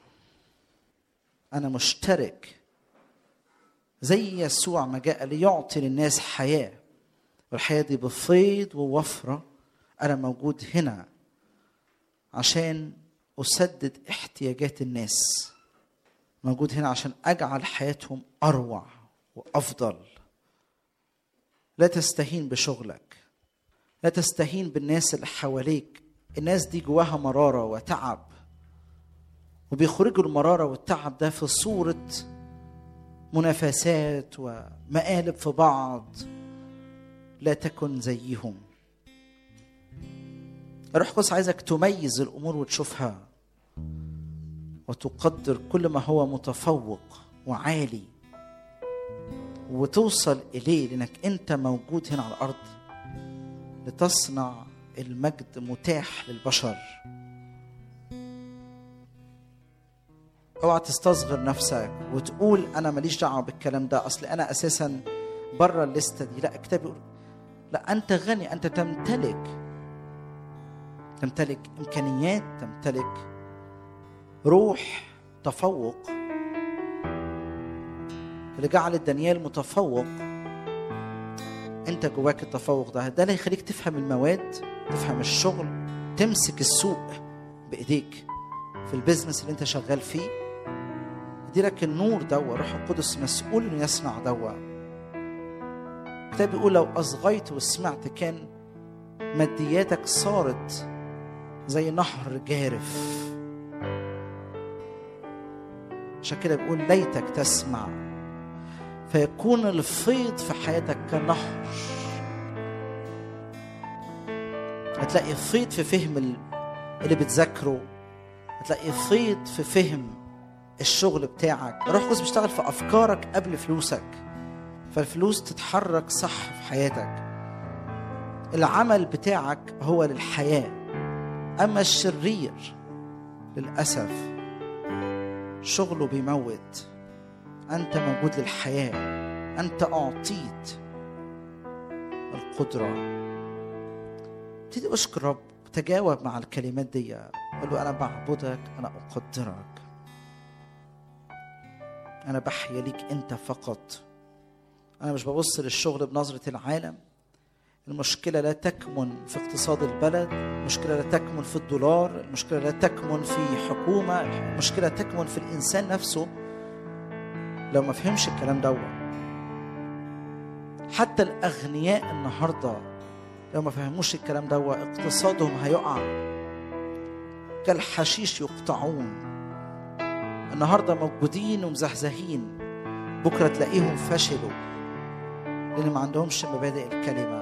انا مشترك زي يسوع ما جاء ليعطي للناس حياه والحياه دي بفيض ووفره انا موجود هنا عشان اسدد احتياجات الناس موجود هنا عشان اجعل حياتهم اروع وافضل لا تستهين بشغلك لا تستهين بالناس اللي حواليك الناس دي جواها مراره وتعب وبيخرجوا المراره والتعب ده في صوره منافسات ومقالب في بعض لا تكن زيهم الروح القدس عايزك تميز الامور وتشوفها وتقدر كل ما هو متفوق وعالي وتوصل اليه لانك انت موجود هنا على الارض لتصنع المجد متاح للبشر اوعى تستصغر نفسك وتقول انا ماليش دعوه بالكلام ده اصل انا اساسا بره الليسته دي لا الكتاب يقول لا انت غني انت تمتلك تمتلك امكانيات تمتلك روح تفوق اللي جعل دانيال متفوق انت جواك التفوق ده ده اللي هيخليك تفهم المواد تفهم الشغل تمسك السوق بايديك في البيزنس اللي انت شغال فيه يديلك النور دوا روح القدس مسؤول انه يصنع دوا الكتاب بيقول لو اصغيت وسمعت كان مادياتك صارت زي نهر جارف عشان كده بيقول ليتك تسمع فيكون الفيض في حياتك كنهر هتلاقي فيض في فهم اللي بتذاكره هتلاقي فيض في فهم الشغل بتاعك الروح القدس بيشتغل في افكارك قبل فلوسك فالفلوس تتحرك صح في حياتك العمل بتاعك هو للحياه اما الشرير للاسف شغله بيموت انت موجود للحياه انت اعطيت القدره ابتدي اشكر رب تجاوب مع الكلمات دي قول له انا بعبدك انا اقدرك انا بحيا ليك انت فقط انا مش ببص للشغل بنظره العالم المشكلة لا تكمن في اقتصاد البلد المشكلة لا تكمن في الدولار المشكلة لا تكمن في حكومة المشكلة تكمن في الإنسان نفسه لو ما فهمش الكلام ده حتى الأغنياء النهاردة لو ما فهموش الكلام ده اقتصادهم هيقع كالحشيش يقطعون النهارده موجودين ومزهزهين بكره تلاقيهم فشلوا لان ما عندهمش مبادئ الكلمه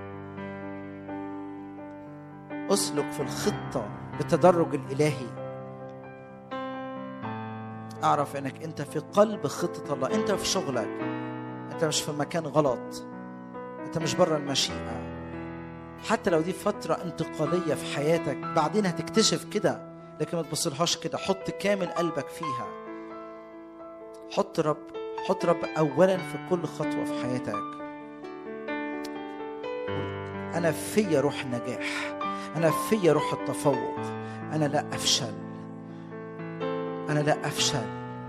اسلك في الخطه بالتدرج الالهي اعرف انك انت في قلب خطه الله انت في شغلك انت مش في مكان غلط انت مش بره المشيئه حتى لو دي فتره انتقاليه في حياتك بعدين هتكتشف كده لكن ما تبصلهاش كده حط كامل قلبك فيها حط رب حط رب اولا في كل خطوه في حياتك انا فيا روح النجاح انا فيا روح التفوق انا لا افشل انا لا افشل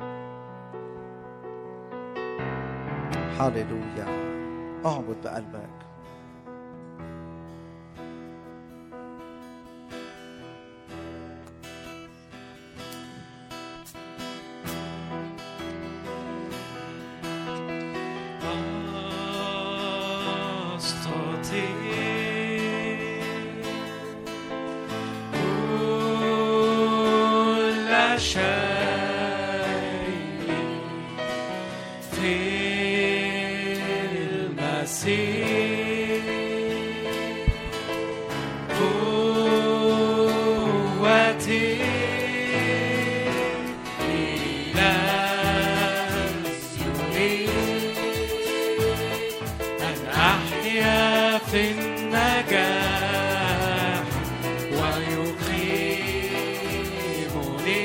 هللويا اعبد بقلبك كل شيء في المسيح قوتي إلى يريد أن أحيا في النجاح ويقيمني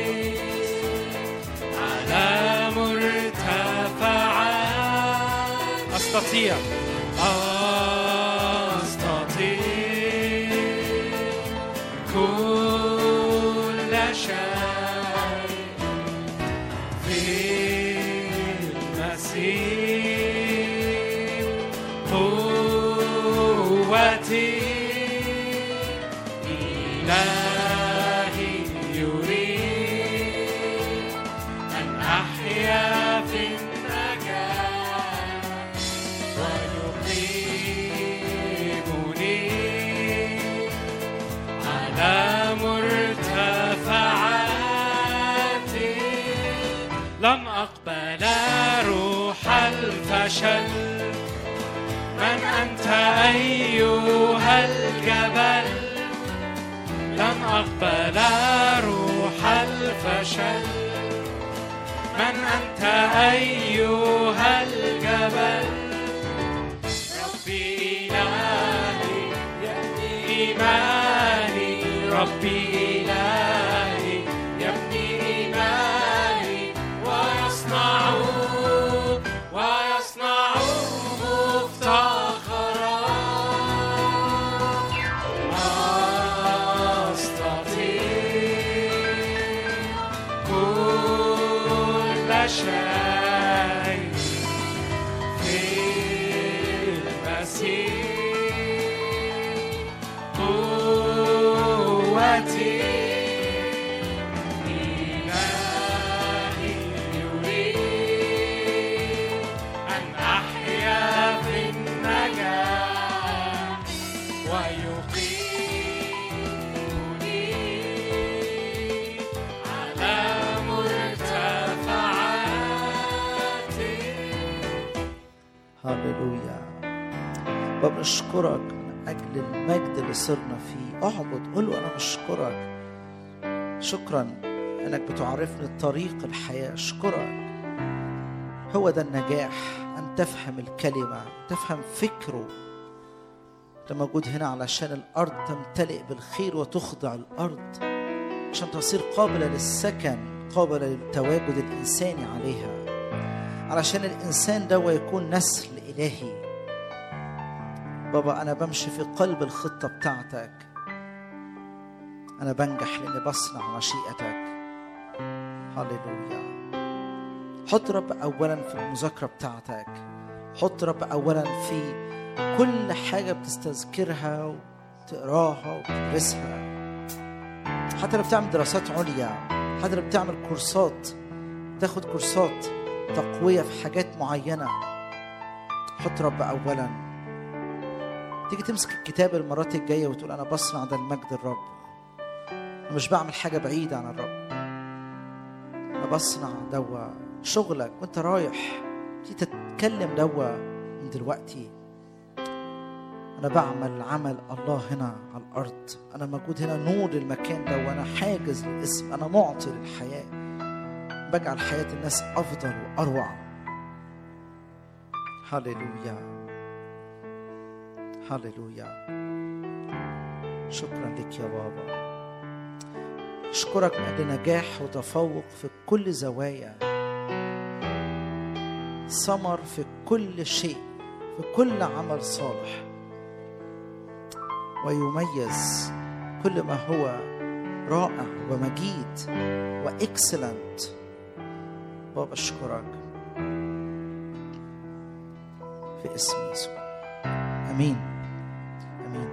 على مرتفعات أستطيع أستطيع كل شيء في المسيح قوتي إلهي يريد أن أحيا في النجاة ويقيمني على مرتفعات لن أقبل روح الفشل من أنت أيها الجبل لن أقبل روح الفشل من أنت أيها الجبل ربي إلهي يبني إيماني ربي إلهي يبني إيماني ويصنع ويصنع مفتخرا أستطيع كل شيء في المسيح قوتي إلهي يريد أن أحيا في النجاة ويقيمني على مرتفعات هللويا بابا نشكرك من اجل المجد اللي صرنا فيه اعبد قول له انا بشكرك شكرا انك بتعرفني طريق الحياه اشكرك هو ده النجاح ان تفهم الكلمه تفهم فكره انت موجود هنا علشان الارض تمتلئ بالخير وتخضع الارض عشان تصير قابله للسكن قابله للتواجد الانساني عليها علشان الانسان ده يكون نسل الهي بابا انا بمشي في قلب الخطه بتاعتك انا بنجح لاني بصنع مشيئتك هللويا حط رب اولا في المذاكره بتاعتك حط رب اولا في كل حاجه بتستذكرها وتقراها وتدرسها حتى لو بتعمل دراسات عليا حتى لو بتعمل كورسات تاخد كورسات تقويه في حاجات معينه حط رب اولا تيجي تمسك الكتاب المرات الجايه وتقول انا بصنع ده المجد الرب أنا مش بعمل حاجه بعيده عن الرب انا بصنع دوا شغلك وانت رايح تيجي تتكلم دوا من دلوقتي انا بعمل عمل الله هنا على الارض انا موجود هنا نور المكان ده وانا حاجز للاسم انا معطي للحياه بجعل حياة الناس أفضل وأروع هللويا هللويا شكرا لك يا بابا أشكرك من أجل نجاح وتفوق في كل زوايا ثمر في كل شيء في كل عمل صالح ويميز كل ما هو رائع ومجيد واكسلنت بابا اشكرك في اسم يسوع امين امين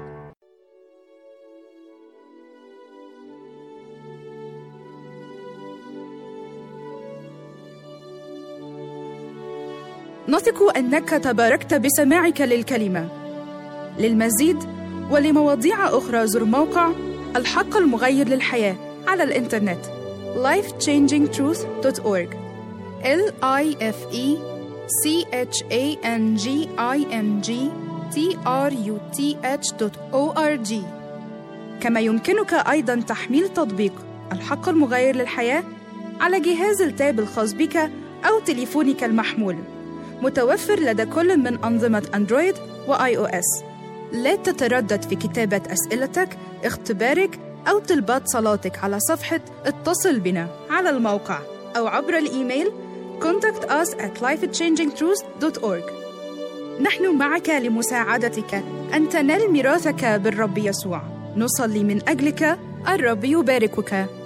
نثق انك تباركت بسماعك للكلمه للمزيد ولمواضيع اخرى زر موقع الحق المغير للحياه على الانترنت lifechangingtruth.org l i f e c h a n g i n g t r u t h.org كما يمكنك ايضا تحميل تطبيق الحق المغير للحياه على جهاز التاب الخاص بك او تليفونك المحمول متوفر لدى كل من أنظمة أندرويد وآي أو إس. لا تتردد في كتابة أسئلتك، اختبارك أو طلبات صلاتك على صفحة اتصل بنا على الموقع أو عبر الإيميل contact us at lifechangingtruth.org نحن معك لمساعدتك أن تنال ميراثك بالرب يسوع نصلي من أجلك الرب يباركك